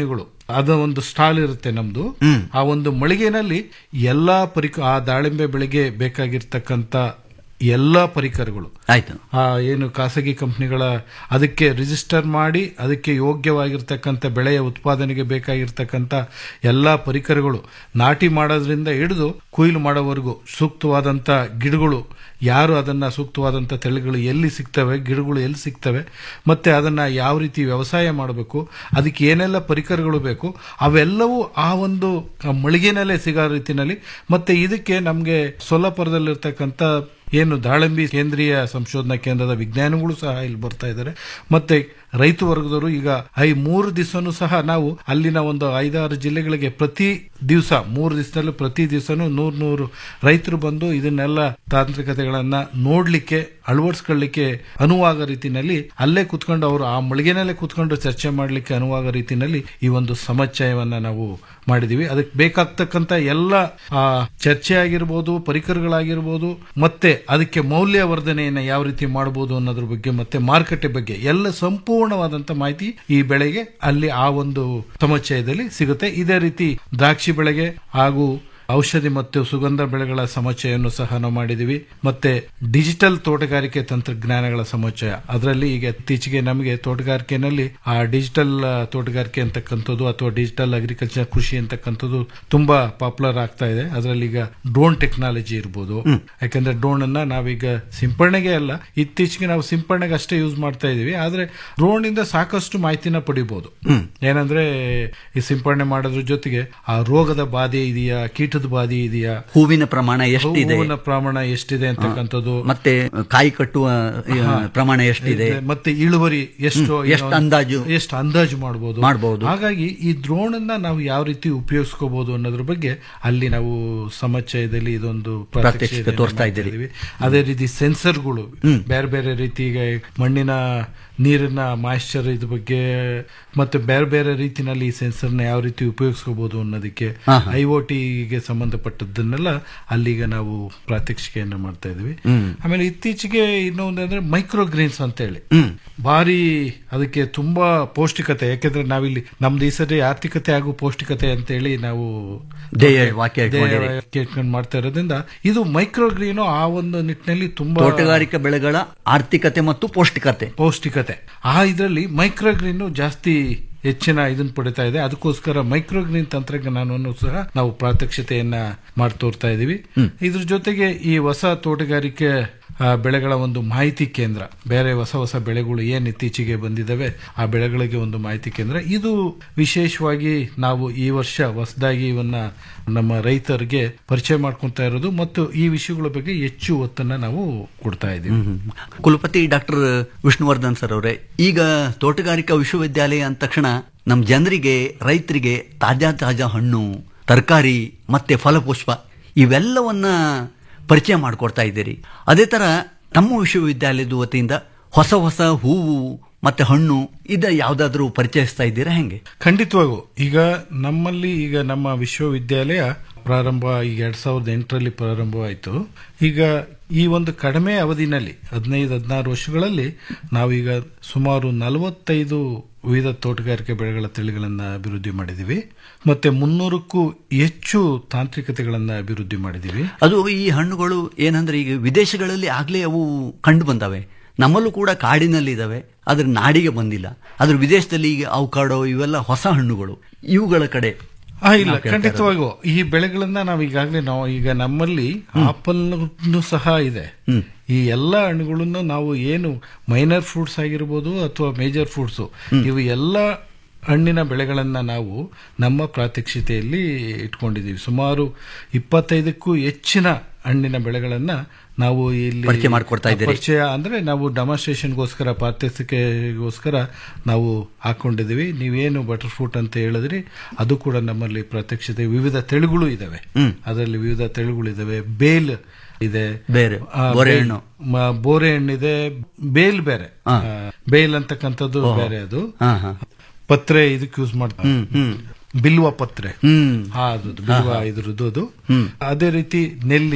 ಅದ ಒಂದು ಸ್ಟಾಲ್ ಇರುತ್ತೆ ನಮ್ದು ಆ ಒಂದು ಮಳಿಗೆನಲ್ಲಿ ಎಲ್ಲಾ ಪರಿಕ ಆ ದಾಳಿಂಬೆ ಬೆಳೆಗೆ ಬೇಕಾಗಿರ್ತಕ್ಕಂತ ಎಲ್ಲಾ ಪರಿಕರಗಳು ಆಯ್ತು ಆ ಏನು ಖಾಸಗಿ ಕಂಪನಿಗಳ ಅದಕ್ಕೆ ರಿಜಿಸ್ಟರ್ ಮಾಡಿ ಅದಕ್ಕೆ ಯೋಗ್ಯವಾಗಿರ್ತಕ್ಕಂಥ ಬೆಳೆಯ ಉತ್ಪಾದನೆಗೆ ಬೇಕಾಗಿರ್ತಕ್ಕಂಥ ಎಲ್ಲಾ ಪರಿಕರಗಳು ನಾಟಿ ಮಾಡೋದ್ರಿಂದ ಹಿಡಿದು ಕೊಯ್ಲು ಮಾಡೋವರೆಗೂ ಸೂಕ್ತವಾದಂಥ ಗಿಡಗಳು ಯಾರು ಅದನ್ನ ಸೂಕ್ತವಾದಂಥ ತಳಿಗಳು ಎಲ್ಲಿ ಸಿಗ್ತವೆ ಗಿಡಗಳು ಎಲ್ಲಿ ಸಿಗ್ತವೆ ಮತ್ತೆ ಅದನ್ನ ಯಾವ ರೀತಿ ವ್ಯವಸಾಯ ಮಾಡಬೇಕು ಅದಕ್ಕೆ ಏನೆಲ್ಲ ಪರಿಕರಗಳು ಬೇಕು ಅವೆಲ್ಲವೂ ಆ ಒಂದು ಮಳಿಗೆನಲ್ಲೇ ಸಿಗೋ ರೀತಿನಲ್ಲಿ ಮತ್ತೆ ಇದಕ್ಕೆ ನಮಗೆ ಸೊಲ್ಲಾಪುರದಲ್ಲಿರ್ತಕ್ಕಂಥ ಏನು ದಾಳಂಬಿ ಕೇಂದ್ರೀಯ ಸಂಶೋಧನಾ ಕೇಂದ್ರದ ವಿಜ್ಞಾನಿಗಳು ಸಹ ಇಲ್ಲಿ ಬರ್ತಾ ಇದ್ದಾರೆ ಮತ್ತೆ ರೈತ ವರ್ಗದವರು ಈಗ ಐ ಮೂರು ದಿವಸನೂ ಸಹ ನಾವು ಅಲ್ಲಿನ ಒಂದು ಐದಾರು ಜಿಲ್ಲೆಗಳಿಗೆ ಪ್ರತಿ ದಿವಸ ಮೂರು ದಿವಸದಲ್ಲಿ ಪ್ರತಿ ದಿವಸನೂ ನೂರ್ ನೂರು ರೈತರು ಬಂದು ಇದನ್ನೆಲ್ಲ ತಾಂತ್ರಿಕತೆಗಳನ್ನ ನೋಡ್ಲಿಕ್ಕೆ ಅಳವಡಿಸ್ಕೊಳ್ಳಿಕ್ಕೆ ಅನುವಾಗೋ ರೀತಿನಲ್ಲಿ ಅಲ್ಲೇ ಕುತ್ಕೊಂಡು ಅವರು ಆ ಮಳಿಗೆನಲ್ಲೇ ಕುತ್ಕೊಂಡು ಚರ್ಚೆ ಮಾಡಲಿಕ್ಕೆ ಅನುವಾಗೋ ರೀತಿನಲ್ಲಿ ಈ ಒಂದು ಸಮಚ್ಚಯವನ್ನ ನಾವು ಮಾಡಿದೀವಿ ಅದಕ್ಕೆ ಬೇಕಾಗ್ತಕ್ಕಂತ ಎಲ್ಲ ಆ, ಚರ್ಚೆ ಆಗಿರ್ಬೋದು ಪರಿಕರಗಳಾಗಿರ್ಬೋದು ಮತ್ತೆ ಅದಕ್ಕೆ ಮೌಲ್ಯವರ್ಧನೆಯನ್ನ ಯಾವ ರೀತಿ ಮಾಡಬಹುದು ಅನ್ನೋದ್ರ ಬಗ್ಗೆ ಮತ್ತೆ ಮಾರುಕಟ್ಟೆ ಬಗ್ಗೆ ಎಲ್ಲ ಸಂಪೂರ್ಣವಾದಂತ ಮಾಹಿತಿ ಈ ಬೆಳೆಗೆ ಅಲ್ಲಿ ಆ ಒಂದು ಸಮುಚ್ಚಯದಲ್ಲಿ ಸಿಗುತ್ತೆ ಇದೇ ರೀತಿ ದ್ರಾಕ್ಷಿ ಬೆಳೆಗೆ ಹಾಗೂ ಔಷಧಿ ಮತ್ತು ಸುಗಂಧ ಬೆಳೆಗಳ ಸಮುಚ್ಚಯವನ್ನು ಸಹ ನಾವು ಮಾಡಿದೀವಿ ಮತ್ತೆ ಡಿಜಿಟಲ್ ತೋಟಗಾರಿಕೆ ತಂತ್ರಜ್ಞಾನಗಳ ಸಮುಚ್ಚಯ ಅದರಲ್ಲಿ ಈಗ ಇತ್ತೀಚೆಗೆ ನಮಗೆ ತೋಟಗಾರಿಕೆನಲ್ಲಿ ಆ ಡಿಜಿಟಲ್ ಆ, ತೋಟಗಾರಿಕೆ ಅಂತಕ್ಕಂಥದ್ದು ಅಥವಾ ಡಿಜಿಟಲ್ ಅಗ್ರಿಕಲ್ಚರ್ ಕೃಷಿ ಅಂತಕ್ಕಂಥದ್ದು ತುಂಬಾ ಪಾಪ್ಯುಲರ್ ಆಗ್ತಾ ಇದೆ ಅದರಲ್ಲಿ ಈಗ ಡ್ರೋನ್ ಟೆಕ್ನಾಲಜಿ ಇರ್ಬೋದು ಯಾಕಂದ್ರೆ ಡ್ರೋನ್ ಅನ್ನ ನಾವೀಗ ಸಿಂಪರಣೆಗೆ ಅಲ್ಲ ಇತ್ತೀಚೆಗೆ ನಾವು ಸಿಂಪರಣೆಗೆ ಅಷ್ಟೇ ಯೂಸ್ ಮಾಡ್ತಾ ಇದೀವಿ ಆದ್ರೆ ಡ್ರೋನ್ ಇಂದ ಸಾಕಷ್ಟು ಮಾಹಿತಿನ ಪಡಿಬಹುದು ಏನಂದ್ರೆ ಈ ಸಿಂಪರಣೆ ಮಾಡೋದ್ರ ಜೊತೆಗೆ ಆ ರೋಗದ ಬಾಧೆ ಇದೆಯಾ ಕೀಟದ ಬಾಧೆ ಇದೆಯಾ ಹೂವಿನ ಪ್ರಮಾಣ ಎಷ್ಟಿದೆ ಹೂವಿನ ಪ್ರಮಾಣ ಎಷ್ಟಿದೆ ಅಂತಕ್ಕಂಥದ್ದು ಮತ್ತೆ ಕಾಯಿ ಕಟ್ಟುವ ಆ, ಹಾ. ಪ್ರಮಾಣ ಎಷ್ಟಿದೆ ಮತ್ತೆ ಇಳುವರಿ ಎಷ್ಟು ಹ್ಮ್. ಎಷ್ಟು ಅಂದಾಜು? ಎಷ್ಟು ಅಂದಾಜು ಮಾಡಬಹುದು ಮಾಡ್ಬೋದು. ಹಾಗಾಗಿ ಈ ದ್ರೋಣ್ ಅನ್ನ ನಾವು ಯಾವ ರೀತಿ ಉಪಯೋಗಿಸ್ಕೋಬಹುದು ಅನ್ನೋದ್ರ ಬಗ್ಗೆ ಅಲ್ಲಿ ನಾವು ಸಮುಚ್ಚಯದಲ್ಲಿ ಇದೊಂದು ಪ್ರಾತ್ಯಕ್ಷಿಕೆ ಪ್ರಾತ್ಯಕ್ಷಿಕೆಯನ್ನ ತೋರಿಸ್ತಾ ಮಾಡ್ತಾ ಇದ್ದೀರಿ. ಇದೀವಿ. ಅದೇ ರೀತಿ ಸೆನ್ಸರ್ಗಳು ಬೇರೆ ಬೇರೆ ರೀತಿ ಈಗ ಮಣ್ಣಿನ ನೀರಿನ ಮಾಯಿಶ್ಚರ್ ಇದ್ರ ಬಗ್ಗೆ ಮತ್ತೆ ಬೇರೆ ಬೇರೆ ರೀತಿನಲ್ಲಿ ಈ ಸೆನ್ಸರ್ನ ಯಾವ ರೀತಿ ಉಪಯೋಗಿಸ್ಕೋಬಹುದು ಅನ್ನೋದಕ್ಕೆ ಹಾ, ಹಾ. ಐ ಒ ಟಿಗೆ ಸಂಬಂಧಪಟ್ಟದ್ದನ್ನೆಲ್ಲ ಅಲ್ಲಿಗ ನಾವು ಪ್ರಾತ್ಯಕ್ಷಿಕೆಯನ್ನ ಮಾಡ್ತಾ ಇದೀವಿ ಹ್ಮ್. ಆಮೇಲೆ ಇತ್ತೀಚೆಗೆ ಇನ್ನೊಂದು ಅಂದ್ರೆ ಮೈಕ್ರೋ ಗ್ರೀನ್ಸ್ ಅಂತ ಹೇಳಿ ಹ್ಮ್. ಭಾರಿ ಅದಕ್ಕೆ ತುಂಬಾ ಪೌಷ್ಟಿಕತೆ ಯಾಕೆಂದ್ರೆ ನಾವಿಲ್ಲಿ ನಮ್ದು ಈ ಸರಿ ಆರ್ಥಿಕತೆ ಹಾಗೂ ಪೌಷ್ಟಿಕತೆ ಅಂತ ಹೇಳಿ ನಾವು ಧ್ಯೇಯ ವಾಕ್ಯ ಧ್ಯೇಯ ಇಟ್ಕೊಂಡಿರಿ. ವಾಕ್ಯ ಇಟ್ಕೊಂಡು ಮಾಡ್ತಾ ಇರೋದ್ರಿಂದ ಇದು ಮೈಕ್ರೋ ಗ್ರೀನು ಆ ಒಂದು ನಿಟ್ಟಿನಲ್ಲಿ ತುಂಬಾ ತೋಟಗಾರಿಕಾ ಬೆಳೆಗಳ ಆರ್ಥಿಕತೆ ಮತ್ತು ಪೌಷ್ಟಿಕತೆ ಪೌಷ್ಟಿಕತೆ ಆ ಇದರಲ್ಲಿ ಮೈಕ್ರೋ ಗ್ರೀನ್ ಜಾಸ್ತಿ ಹೆಚ್ಚಿನ ಇದನ್ನ ಪಡಿತಾ ಇದೆ ಅದಕ್ಕೋಸ್ಕರ ಮೈಕ್ರೋ ಗ್ರೀನ್ ತಂತ್ರಜ್ಞಾನವನ್ನು ಸಹ ನಾವು ಪ್ರಾತ್ಯಕ್ಷತೆಯನ್ನ ಮಾಡಿ ತೋರ್ತಾ ಇದೀವಿ ಇದ್ರ ಜೊತೆಗೆ ಈ ಹೊಸ ತೋಟಗಾರಿಕೆ ಆ, ಬೆಳೆಗಳ ಒಂದು ಮಾಹಿತಿ ಕೇಂದ್ರ ಬೇರೆ ಹೊಸ ಹೊಸ ಬೆಳೆಗಳು ಏನ್ ಇತ್ತೀಚೆಗೆ ಬಂದಿದ್ದಾವೆ ಆ ಬೆಳೆಗಳಿಗೆ ಒಂದು ಮಾಹಿತಿ ಕೇಂದ್ರ ಇದು ವಿಶೇಷವಾಗಿ ನಾವು ಈ ವರ್ಷ ಹೊಸದಾಗಿ ಇವನ್ನ ನಮ್ಮ ರೈತರಿಗೆ ಪರಿಚಯ ಮಾಡ್ಕೊಂತಾ ಇರೋದು ಮತ್ತು ಈ ವಿಷಯಗಳ ಬಗ್ಗೆ ಹೆಚ್ಚು ಒತ್ತನ್ನ ನಾವು ಕೊಡ್ತಾ ಇದ್ದೀವಿ ಕುಲಪತಿ ಡಾಕ್ಟರ್ ವಿಷ್ಣುವರ್ಧನ್ ಸರ್ ಅವರೇ ಈಗ ತೋಟಗಾರಿಕಾ ವಿಶ್ವವಿದ್ಯಾಲಯ ಅಂದ ತಕ್ಷಣ ನಮ್ಮ ಜನರಿಗೆ ರೈತರಿಗೆ ತಾಜಾ ತಾಜಾ ಹಣ್ಣು ತರಕಾರಿ ಮತ್ತೆ ಫಲಪುಷ್ಪ ಇವೆಲ್ಲವನ್ನ ಪರಿಚಯ ಮಾಡಿಕೊಡ್ತಾ ಇದ್ದೀರಿ ಅದೇ ತರ ನಮ್ಮ ವಿಶ್ವವಿದ್ಯಾಲಯದ ವತಿಯಿಂದ ಹೊಸ ಹೊಸ ಹೂವು ಮತ್ತೆ ಹಣ್ಣು ಇದ ಯಾವ್ದಾದ್ರು ಪರಿಚಯಿಸ್ತಾ ಇದ್ದೀರಾ ಹೆಂಗೆ ಖಂಡಿತವಾಗೂ ಈಗ ನಮ್ಮಲ್ಲಿ ಈಗ ನಮ್ಮ ವಿಶ್ವವಿದ್ಯಾಲಯ ಪ್ರಾರಂಭ ಈಗ ಎರಡ್ ಸಾವಿರದ ಎಂಟರಲ್ಲಿ ಪ್ರಾರಂಭವಾಯಿತು ಈಗ ಈ ಒಂದು ಕಡಿಮೆ ಅವಧಿನಲ್ಲಿ ಹದಿನೈದು ಹದಿನಾರು ವರ್ಷಗಳಲ್ಲಿ ನಾವೀಗ ಸುಮಾರು ನಲವತ್ತೈದು ವಿವಿಧ ತೋಟಗಾರಿಕೆ ಬೆಳೆಗಳ ತಳಿಗಳನ್ನು ಅಭಿವೃದ್ಧಿ ಮಾಡಿದ್ದೀವಿ ಮತ್ತೆ ಮುನ್ನೂರಕ್ಕೂ ಹೆಚ್ಚು ತಾಂತ್ರಿಕತೆಗಳನ್ನು ಅಭಿವೃದ್ಧಿ ಮಾಡಿದ್ದೀವಿ ಅದು ಈ ಹಣ್ಣುಗಳು ಏನಂದ್ರೆ ಈಗ ವಿದೇಶಗಳಲ್ಲಿ ಆಗ್ಲೇ ಅವು ಕಂಡು ಬಂದವೆ ನಮ್ಮಲ್ಲೂ ಕೂಡ ಕಾಡಿನಲ್ಲಿ ಇದಾವೆ ಆದ್ರೆ ನಾಡಿಗೆ ಬಂದಿಲ್ಲ ಆದ್ರೆ ವಿದೇಶದಲ್ಲಿ ಈಗ ಅವಕಾಡೋ ಇವೆಲ್ಲ ಹೊಸ ಹಣ್ಣುಗಳು ಇವುಗಳ ಕಡೆ ಆ, ಇಲ್ಲ ನಾವು ಕೇಳ್ತಾ ಇರೋದು. ಖಂಡಿತವಾಗೂ ಈ ಬೆಳೆಗಳನ್ನ ನಾವು ಈಗಾಗಲೇ ನಾವು ಈಗ ನಮ್ಮಲ್ಲಿ ಆಪಲ್ ಸಹ ಇದೆ ಈ ಎಲ್ಲ ಹಣ್ಣುಗಳನ್ನು ನಾವು ಏನು ಮೈನರ್ ಫ್ರೂಟ್ಸ್ ಆಗಿರ್ಬೋದು ಅಥವಾ ಮೇಜರ್ ಫ್ರೂಟ್ಸ್ ಇವು ಎಲ್ಲ ಹಣ್ಣಿನ ಬೆಳೆಗಳನ್ನ ನಾವು ನಮ್ಮ ಪ್ರಾತ್ಯಕ್ಷಿತೆಯಲ್ಲಿ ಇಟ್ಕೊಂಡಿದ್ದೀವಿ ಸುಮಾರು ಇಪ್ಪತ್ತೈದಕ್ಕೂ ಹೆಚ್ಚಿನ ಹಣ್ಣಿನ ಬೆಳೆಗಳನ್ನ ನಾವು ಇಲ್ಲಿ ಪರಿಚಯ ಮಾಡ್ಕೊಡ್ತಾ ಇದ್ದೀರಿ. ಪರಿಚಯ ಅಂದ್ರೆ ನಾವು ಡೆಮಾನ್ಸ್ಟ್ರೇಷನ್ಗೋಸ್ಕರ ಪ್ರಾತ್ಯಕ್ಷಿಕೆಗೋಸ್ಕರ ನಾವು ಹಾಕೊಂಡಿದ್ದೀವಿ ನೀವೇನು ಬಟರ್ ಫ್ರೂಟ್ ಅಂತ ಹೇಳಿದ್ರಿ ಅದು ಕೂಡ ನಮ್ಮಲ್ಲಿ ಪ್ರಾತ್ಯಕ್ಷಿತೆ ವಿವಿಧ ತಳಿಗಳು ಇದಾವೆ ಅದರಲ್ಲಿ ವಿವಿಧ ತಳಿಗಳು ಇದಾವೆ ಬೇಲ್ ಇದೆ ಬೇರೆ, ಆ, ಬೋರೆ ಬೇಲ್- ಹಣ್ಣು. ಮ- ಬೋರೆ ಹಣ್ಣಿದೆ ಬೇಲ್ ಬೇರೆ ಹಾ. ಆ, ಬೇಲ್ ಅಂತಕ್ಕಂಥದ್ದು ಓಹೋ. ಬೇರೆ ಅದು ಹಾ, ಹಾ. ಪತ್ರೆ ಇದಕ್ಕೆ ಯೂಸ್ ಮಾಡ್ತಾರೆ ಹ್ಮ್, ಹ್ಮ್. ಬಿಲ್ವ ಪತ್ರೆ ಹ್ಮ್. ಹಾ ಅದು ಬಿಲ್ವ ಹಾ, ಹಾ. ಇದ್ರದ್ದು ಅದು ಹ್ಮ್. ಅದೇ ರೀತಿ ನೆಲ್ಲಿ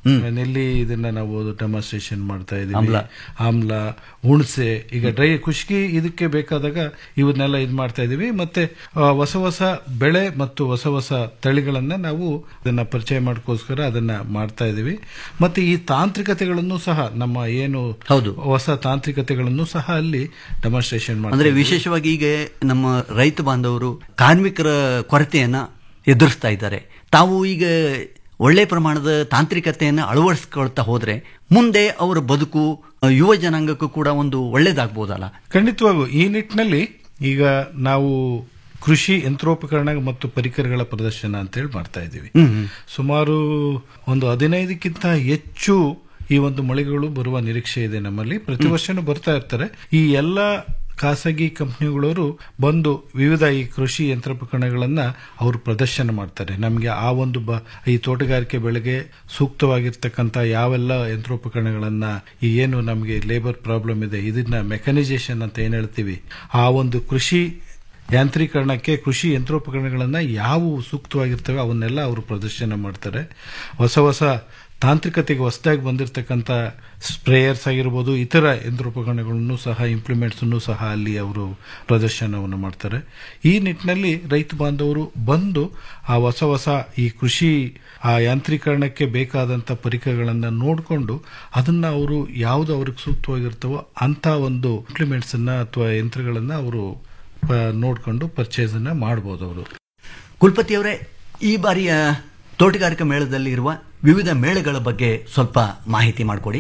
ನೆಲ್ಲಿ ಇದನ್ನ ನಾವು ಡೆಮಾನ್ಸ್ಟ್ರೇಷನ್ ಮಾಡ್ತಾ ಇದೀವಿ ಆಮ್ಲ. ಆಮ್ಲ ಹುಣಸೆ ಈಗ ಡ್ರೈ ಖುಷ್ಕಿ ಇದಕ್ಕೆ ಬೇಕಾದಾಗ ಇವನ್ನೆಲ್ಲ ಇದು ಮಾಡ್ತಾ ಇದೀವಿ ಮತ್ತೆ ಆ, ಹೊಸ ಹೊಸ ಬೆಳೆ ಮತ್ತು ಹೊಸ ಹೊಸ ತಳಿಗಳನ್ನ ನಾವು ಅದನ್ನ ಪರಿಚಯ ಮಾಡ್ಕೋಸ್ಕರ ಅದನ್ನ ಮಾಡ್ತಾ ಇದೀವಿ ಮತ್ತೆ ಈ ತಾಂತ್ರಿಕತೆಗಳನ್ನು ಸಹ ನಮ್ಮ ಏನು ಹೌದು ಹೊಸ ತಾಂತ್ರಿಕತೆಗಳನ್ನು ಸಹ ಅಲ್ಲಿ ಡೆಮಾನ್ಸ್ಟ್ರೇಷನ್ ಅಂದ್ರೆ ವಿಶೇಷವಾಗಿ ಈಗ ನಮ್ಮ ರೈತ ಬಾಂಧವರು ಕಾರ್ಮಿಕರ ಕೊರತೆಯನ್ನ ಎದುರಿಸ್ತಾ ಇದ್ದಾರೆ ತಾವು ಈಗ ಒಳ್ಳೆ ಪ್ರಮಾಣದ ತಾಂತ್ರಿಕತೆಯನ್ನು ಅಳವಡಿಸ್ಕೊಳ್ತಾ ಹೋದ್ರೆ ಮುಂದೆ ಅವರ ಬದುಕು ಆ, ಯುವ ಜನಾಂಗಕ್ಕೂ ಕೂಡ ಒಂದು ಒಳ್ಳೇದಾಗ್ಬೋದಲ್ಲ ಖಂಡಿತವಾಗೂ ಈ ನಿಟ್ಟಿನಲ್ಲಿ ಈಗ ನಾವು ಕೃಷಿ ಯಂತ್ರೋಪಕರಣ ಮತ್ತು ಪರಿಕರಗಳ ಪ್ರದರ್ಶನ ಅಂತೇಳಿ ಮಾಡ್ತಾ ಇದ್ದೀವಿ ಹ್ಮ್, ಹ್ಮ್. ಸುಮಾರು ಒಂದು ಹದಿನೈದಕ್ಕಿಂತ ಹೆಚ್ಚು ಈ ಒಂದು ಮಳೆಗಳು ಬರುವ ನಿರೀಕ್ಷೆ ಇದೆ ನಮ್ಮಲ್ಲಿ ಪ್ರತಿ ವರ್ಷನೂ ಬರ್ತಾ ಇರ್ತಾರೆ ಈ ಎಲ್ಲ ಖಾಸಗಿ ಕಂಪನಿಗಳವರು ಬಂದು ವಿವಿಧ ಈ ಕೃಷಿ ಯಂತ್ರೋಪಕರಣಗಳನ್ನ ಅವರು ಪ್ರದರ್ಶನ ಮಾಡ್ತಾರೆ ನಮಗೆ ಆ ಒಂದು ಬ ಈ ತೋಟಗಾರಿಕೆ ಬೆಳೆಗೆ ಸೂಕ್ತವಾಗಿರ್ತಕ್ಕಂಥ ಯಾವೆಲ್ಲ ಯಂತ್ರೋಪಕರಣಗಳನ್ನ ಈ ಏನು ನಮಗೆ ಲೇಬರ್ ಪ್ರಾಬ್ಲಮ್ ಇದೆ ಇದನ್ನ ಮೆಕನೈಸೇಷನ್ ಅಂತ ಏನ್ ಹೇಳ್ತೀವಿ ಆ ಒಂದು ಕೃಷಿ ಯಾಂತ್ರೀಕರಣಕ್ಕೆ ಕೃಷಿ ಯಂತ್ರೋಪಕರಣಗಳನ್ನ ಯಾವುವು ಸೂಕ್ತವಾಗಿರ್ತವೆ ಅವನ್ನೆಲ್ಲ ಅವರು ಪ್ರದರ್ಶನ ಮಾಡ್ತಾರೆ ಹೊಸ ಹೊಸ ತಾಂತ್ರಿಕತೆಗೆ ಹೊಸದಾಗಿ ಬಂದಿರತಕ್ಕಂಥ ಸ್ಪ್ರೇಯರ್ಸ್ ಆಗಿರ್ಬೋದು ಇತರ ಯಂತ್ರೋಪಕರಣಗಳನ್ನು ಸಹ ಇಂಪ್ಲಿಮೆಂಟ್ಸ್ ಸಹ ಅಲ್ಲಿ ಅವರು ಪ್ರದರ್ಶನವನ್ನು ಮಾಡ್ತಾರೆ ಈ ನಿಟ್ಟಿನಲ್ಲಿ ರೈತ ಬಾಂಧವರು ಬಂದು ಆ ಹೊಸ ಹೊಸ ಈ ಕೃಷಿ ಆ ಯಾಂತ್ರೀಕರಣಕ್ಕೆ ಬೇಕಾದಂಥ ಪರಿಕರಗಳನ್ನು ನೋಡಿಕೊಂಡು ಅದನ್ನ ಅವರು ಯಾವುದು ಅವ್ರಿಗೆ ಸೂಕ್ತವಾಗಿರ್ತವೋ ಅಂತ ಒಂದು ಇಂಪ್ಲಿಮೆಂಟ್ಸ್ ಅನ್ನ ಅಥವಾ ಯಂತ್ರಗಳನ್ನ ಅವರು ಆ, ನೋಡ್ಕೊಂಡು ಪರ್ಚೇಸ್ ಅನ್ನ ಮಾಡಬಹುದು ಅವರು ಕುಲಪತಿಯವರೇ ಈ ಬಾರಿಯ ತೋಟಗಾರಿಕಾ ಮೇಳದಲ್ಲಿ ಇರುವ ವಿವಿಧ ಮೇಳಗಳ ಬಗ್ಗೆ ಸ್ವಲ್ಪ ಮಾಹಿತಿ ಮಾಡಿಕೊಡಿ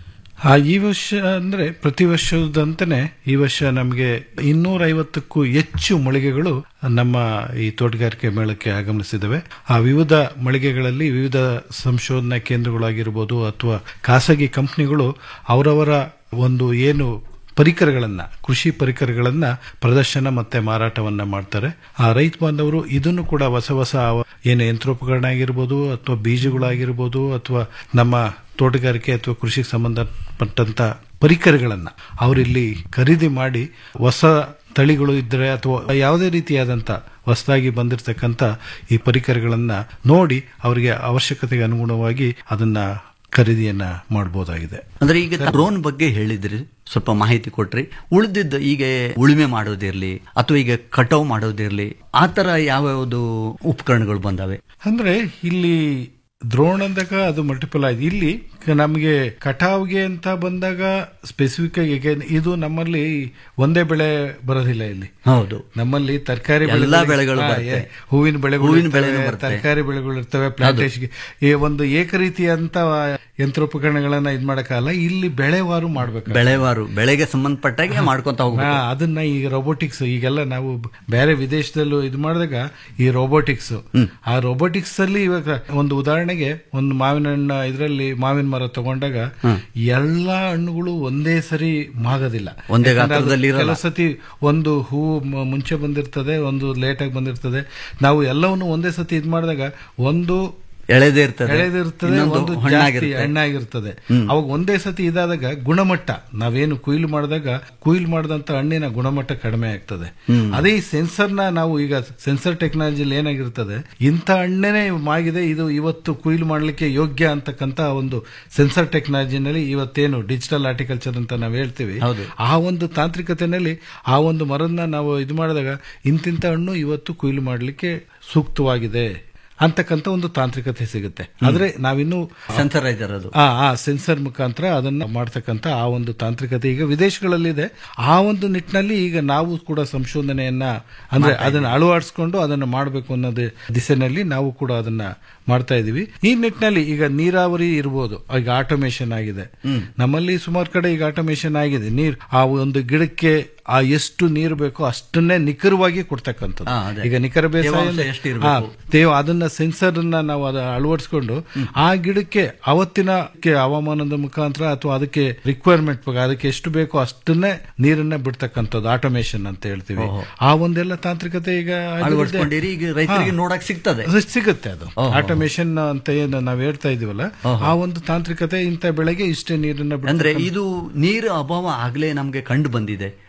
ಆ ಈ ವರ್ಷ ಅಂದ್ರೆ ಪ್ರತಿ ವರ್ಷದಂತೆಯೇ ಈ ವರ್ಷ ನಮಗೆ ಇನ್ನೂರ ಐವತ್ತಕ್ಕೂ ಹೆಚ್ಚು ಮಳಿಗೆಗಳು ನಮ್ಮ ಈ ತೋಟಗಾರಿಕೆ ಮೇಳಕ್ಕೆ ಆಗಮಿಸಿದವೆ ಆ ವಿವಿಧ ಮಳಿಗೆಗಳಲ್ಲಿ ವಿವಿಧ ಸಂಶೋಧನಾ ಕೇಂದ್ರಗಳಾಗಿರ್ಬೋದು ಅಥವಾ ಖಾಸಗಿ ಕಂಪನಿಗಳು ಅವರವರ ಒಂದು ಏನು ಪರಿಕರಗಳನ್ನ ಕೃಷಿ ಪರಿಕರಗಳನ್ನ ಪ್ರದರ್ಶನ ಮತ್ತೆ ಮಾರಾಟವನ್ನ ಮಾಡ್ತಾರೆ ಆ ರೈತ ಬಾಂಧವರು ಇದನ್ನು ಕೂಡ ಹೊಸ ಹೊಸ ಏನು ಯಂತ್ರೋಪಕರಣ ಆಗಿರ್ಬೋದು ಅಥವಾ ಬೀಜಗಳಾಗಿರ್ಬೋದು ಅಥವಾ ನಮ್ಮ ತೋಟಗಾರಿಕೆ ಅಥವಾ ಕೃಷಿಗೆ ಸಂಬಂಧಪಟ್ಟಂತ ಪರಿಕರಗಳನ್ನ ಅವರಿಲ್ಲಿ ಖರೀದಿ ಮಾಡಿ ಹೊಸ ತಳಿಗಳು ಇದ್ದರೆ ಅಥವಾ ಯಾವುದೇ ರೀತಿಯಾದಂತ ಹೊಸದಾಗಿ ಬಂದಿರತಕ್ಕಂತ ಈ ಪರಿಕರಗಳನ್ನ ನೋಡಿ ಅವರಿಗೆ ಅವಶ್ಯಕತೆಗೆ ಅನುಗುಣವಾಗಿ ಅದನ್ನ ಖರೀದಿಯನ್ನ ಮಾಡಬಹುದಾಗಿದೆ ಅಂದ್ರೆ ಈಗ ಡ್ರೋನ್ ಬಗ್ಗೆ ಹೇಳಿದ್ರಿ ಸ್ವಲ್ಪ ಮಾಹಿತಿ ಕೊಟ್ರಿ ಉಳಿದಿದ್ದ ಈಗ ಉಳುಮೆ ಮಾಡೋದಿರ್ಲಿ ಅಥವಾ ಈಗ ಕಟಾವ್ ಮಾಡೋದಿರ್ಲಿ ಆ ತರ ಯಾವ್ಯಾವುದು ಉಪಕರಣಗಳು ಬಂದಾವೆ ಅಂದ್ರೆ ಇಲ್ಲಿ ದ್ರೋಣ ಅಂದಾಗ ಅದು ಮಲ್ಟಿಪಲ್ ಆಯ್ತು ಇಲ್ಲಿ ನಮಗೆ ಕಟಾವ್ಗೆ ಅಂತ ಬಂದಾಗ ಸ್ಪೆಸಿಫಿಕ್ ಆಗಿ ಈಗ ಇದು ನಮ್ಮಲ್ಲಿ ಒಂದೇ ಬೆಳೆ ಬರೋದಿಲ್ಲ ಇಲ್ಲಿ ಹೌದು ನಮ್ಮಲ್ಲಿ ತರಕಾರಿ ಎಲ್ಲಾ ಬೆಳೆಗಳು ಬರ್ತವೆ. ಹೂವಿನ ಬೆಳೆಗಳು ಹೂವಿನ ಇರ್ತವೆ, ಬೆಳೆನೂ ಬರ್ತವೆ. ತರಕಾರಿ ಬೆಳೆಗಳು ಇರ್ತವೆ ಪ್ಲಾಂಟೇಶನ್ಗೆ ಈ ಒಂದು ಏಕರೀತಿಯಂತ ಯಂತ್ರೋಪಕರಣಗಳನ್ನ ಇದ್ ಮಾಡಕ್ಕಲ್ಲ ಇಲ್ಲಿ ಬೆಳೆವಾರು ಮಾಡ್ಬೇಕು ಬೆಳೆವಾರು ಬೆಳೆಗೆ ಸಂಬಂಧಪಟ್ಟಾಗೆ ಮಾಡ್ಕೊಂತ ಹೋಗ್ಬೇಕು ಹಾ, ಅದನ್ನ ಈಗ ರೋಬೋಟಿಕ್ಸ್ ಈಗೆಲ್ಲ ನಾವು ಬೇರೆ ವಿದೇಶದಲ್ಲೂ ಇದು ಮಾಡಿದಾಗ ಈ ರೋಬೋಟಿಕ್ಸ್ ಆ ರೋಬೋಟಿಕ್ಸ್ ಅಲ್ಲಿ ಇವಾಗ ಒಂದು ಉದಾಹರಣೆಗೆ ಒಂದು ಮಾವಿನ ಹಣ್ಣು ಇದರಲ್ಲಿ ಮಾವಿನ ಮರ ತಗೊಂಡಾಗ ಎಲ್ಲಾ ಹಣ್ಣುಗಳು ಒಂದೇ ಸರಿ ಮಾಗೋದಿಲ್ಲ ಒಂದೇ ಯಾಕಂದ್ರೆ ಅದು ಗಾತ್ರದಲ್ಲಿ ಇರಲ್ಲ. ಕೆಲವು ಸತಿ ಒಂದು ಹೂವು ಮ- ಮುಂಚೆ ಬಂದಿರ್ತದೆ ಒಂದು ಲೇಟ್ ಆಗಿ ಬಂದಿರ್ತದೆ ನಾವು ಎಲ್ಲವನ್ನು ಒಂದೇ ಸತಿ ಇದ್ ಮಾಡಿದಾಗ ಒಂದು ಎಳೆದೇ ಇರ್ತದೆ ಎಳೆದಿರ್ತದೆ ಇನ್ನೊಂದು ಒಂದು ಜಾಸ್ತಿ ಹಣ್ಣಾಗಿರುತ್ತೆ. ಹಣ್ಣಾಗಿರ್ತದೆ ಅವಾಗ ಒಂದೇ ಸತಿ ಇದಾದಾಗ ಗುಣಮಟ್ಟ ನಾವೇನು ಕುಯ್ಲು ಮಾಡಿದಾಗ ಕುಯ್ಲು ಮಾಡಿದಂತ ಹಣ್ಣಿನ ಗುಣಮಟ್ಟ ಕಡಿಮೆ ಆಗ್ತದೆ ಹ್ಮ್. ಅದೇ ಈ ಸೆನ್ಸರ್ನ ನಾವು ಈಗ ಸೆನ್ಸರ್ ಟೆಕ್ನಾಲಜಿಲಿ ಏನಾಗಿರ್ತದೆ ಇಂಥ ಹಣ್ಣೇನೆ ಮಾಗಿದೆ ಇದು ಇವತ್ತು ಕುಯ್ಲು ಮಾಡಲಿಕ್ಕೆ ಯೋಗ್ಯ ಅಂತಕ್ಕಂತ ಒಂದು ಸೆನ್ಸರ್ ಟೆಕ್ನಾಲಜಿನಲ್ಲಿ ಇವತ್ತೇನು ಡಿಜಿಟಲ್ ಆರ್ಟಿಕಲ್ಚರ್ ಅಂತ ನಾವು ಹೇಳ್ತೀವಿ ಹೌದು. ಆ ಒಂದು ತಾಂತ್ರಿಕತೆನಲ್ಲಿ ಆ ಒಂದು ಮರನ್ನ ನಾವು ಇದು ಮಾಡಿದಾಗ ಇಂತಿಂತ ಹಣ್ಣು ಇವತ್ತು ಕುಯ್ಲು ಮಾಡಲಿಕ್ಕೆ ಸೂಕ್ತವಾಗಿದೆ ಅಂತಕ್ಕಂಥ ಒಂದು ತಾಂತ್ರಿಕತೆ ಸಿಗುತ್ತೆ ಆದ್ರೆ ನಾವಿನ್ನು ಸೆನ್ಸರೈಸರ್ ಅದು ಆ ಆ ಸೆನ್ಸರ್ ಮುಖಾಂತರ ಅದನ್ನ ಮಾಡ್ತಕ್ಕಂಥ ಆ ಒಂದು ತಾಂತ್ರಿಕತೆ ಈಗ ವಿದೇಶಗಳಲ್ಲಿದೆ ಆ ಒಂದು ನಿಟ್ಟಿನಲ್ಲಿ ಈಗ ನಾವು ಕೂಡ ಸಂಶೋಧನೆಯನ್ನ ಅಂದ್ರೆ ಅದನ್ನ ಅಳವಡಿಸ್ಕೊಂಡು ಅದನ್ನ ಮಾಡಬೇಕು ಅನ್ನೋದು ದಿಸೆನಲ್ಲಿ ನಾವು ಕೂಡ ಅದನ್ನ ಮಾಡ್ತಾ ಇದೀವಿ ಈ ನಿಟ್ಟಿನಲ್ಲಿ ಈಗ ನೀರಾವರಿ ಇರ್ಬೋದು ಈಗ ಆಟೋಮೇಶನ್ ಆಗಿದೆ ನಮ್ಮಲ್ಲಿ ಸುಮಾರು ಕಡೆ ಈಗ ಆಟೋಮೇಶನ್ ಆಗಿದೆ ನೀರ್ ಆ ಒಂದು ಗಿಡಕ್ಕೆ ಆ ಎಷ್ಟು ನೀರು ಬೇಕೋ ಅಷ್ಟನ್ನೇ ನಿಖರವಾಗಿ ಕೊಡ್ತಕ್ಕಂಥದ್ದು ಹಾ, ಅದೇ. ಈಗ ನಿಖರ ಬೇಸಾಯ ತೇವಾಂಶ ಎಷ್ಟು ಇರ್ಬೇಕು? ತೇವ ಅದನ್ನ ಸೆನ್ಸರ್ ಅನ್ನ ನಾವು ಅದ ಅಳವಡಿಸ್ಕೊಂಡು ಆ ಗಿಡಕ್ಕೆ ಅವತ್ತಿನ ಕೆ- ಹವಾಮಾನದ ಮುಖಾಂತರ ಅಥವಾ ಅದಕ್ಕೆ ರಿಕ್ವೈರ್ಮೆಂಟ್ ಅದಕ್ಕೆ ಎಷ್ಟು ಬೇಕೋ ಅಷ್ಟನ್ನೇ ನೀರನ್ನ ಬಿಡ್ತಕ್ಕಂಥದ್ದು ಆಟೋಮೇಶನ್ ಅಂತ ಹೇಳ್ತೀವಿ ಓಹೋ. ಆ ಒಂದೆಲ್ಲ ತಾಂತ್ರಿಕತೆ ಈಗ ಅಭಿವೃದ್ಧಿ- ಅಳವಡಿಸ್ಕೊಂಡಿರಿ ಈಗ ರೈತರಿಗೆ ಹಾ. ನೋಡಕ್ ಸಿಗ್ತದೆ ಅದು ಸಿಗುತ್ತೆ ಅದು ಓಹೋ. ಆಟೋಮೇಶನ್ ಅಂತ ಏನು ನಾವು ಹೇಳ್ತಾ ಇದೀವಲ್ಲ ಓಹೋ. ಆ ಒಂದು ತಾಂತ್ರಿಕತೆ ಇಂಥ ಬೆಳೆಗೆ ಇಷ್ಟೇ ನೀರನ್ನ ಬಿಡ್ತಕ್ಕಂಥ- ಅಂದ್ರೆ ಇದು ನೀರು ಅಭಾವ ಆಗ್ಲೇ ನಮ್ಗೆ ಕಂಡು ಬಂದಿದೆ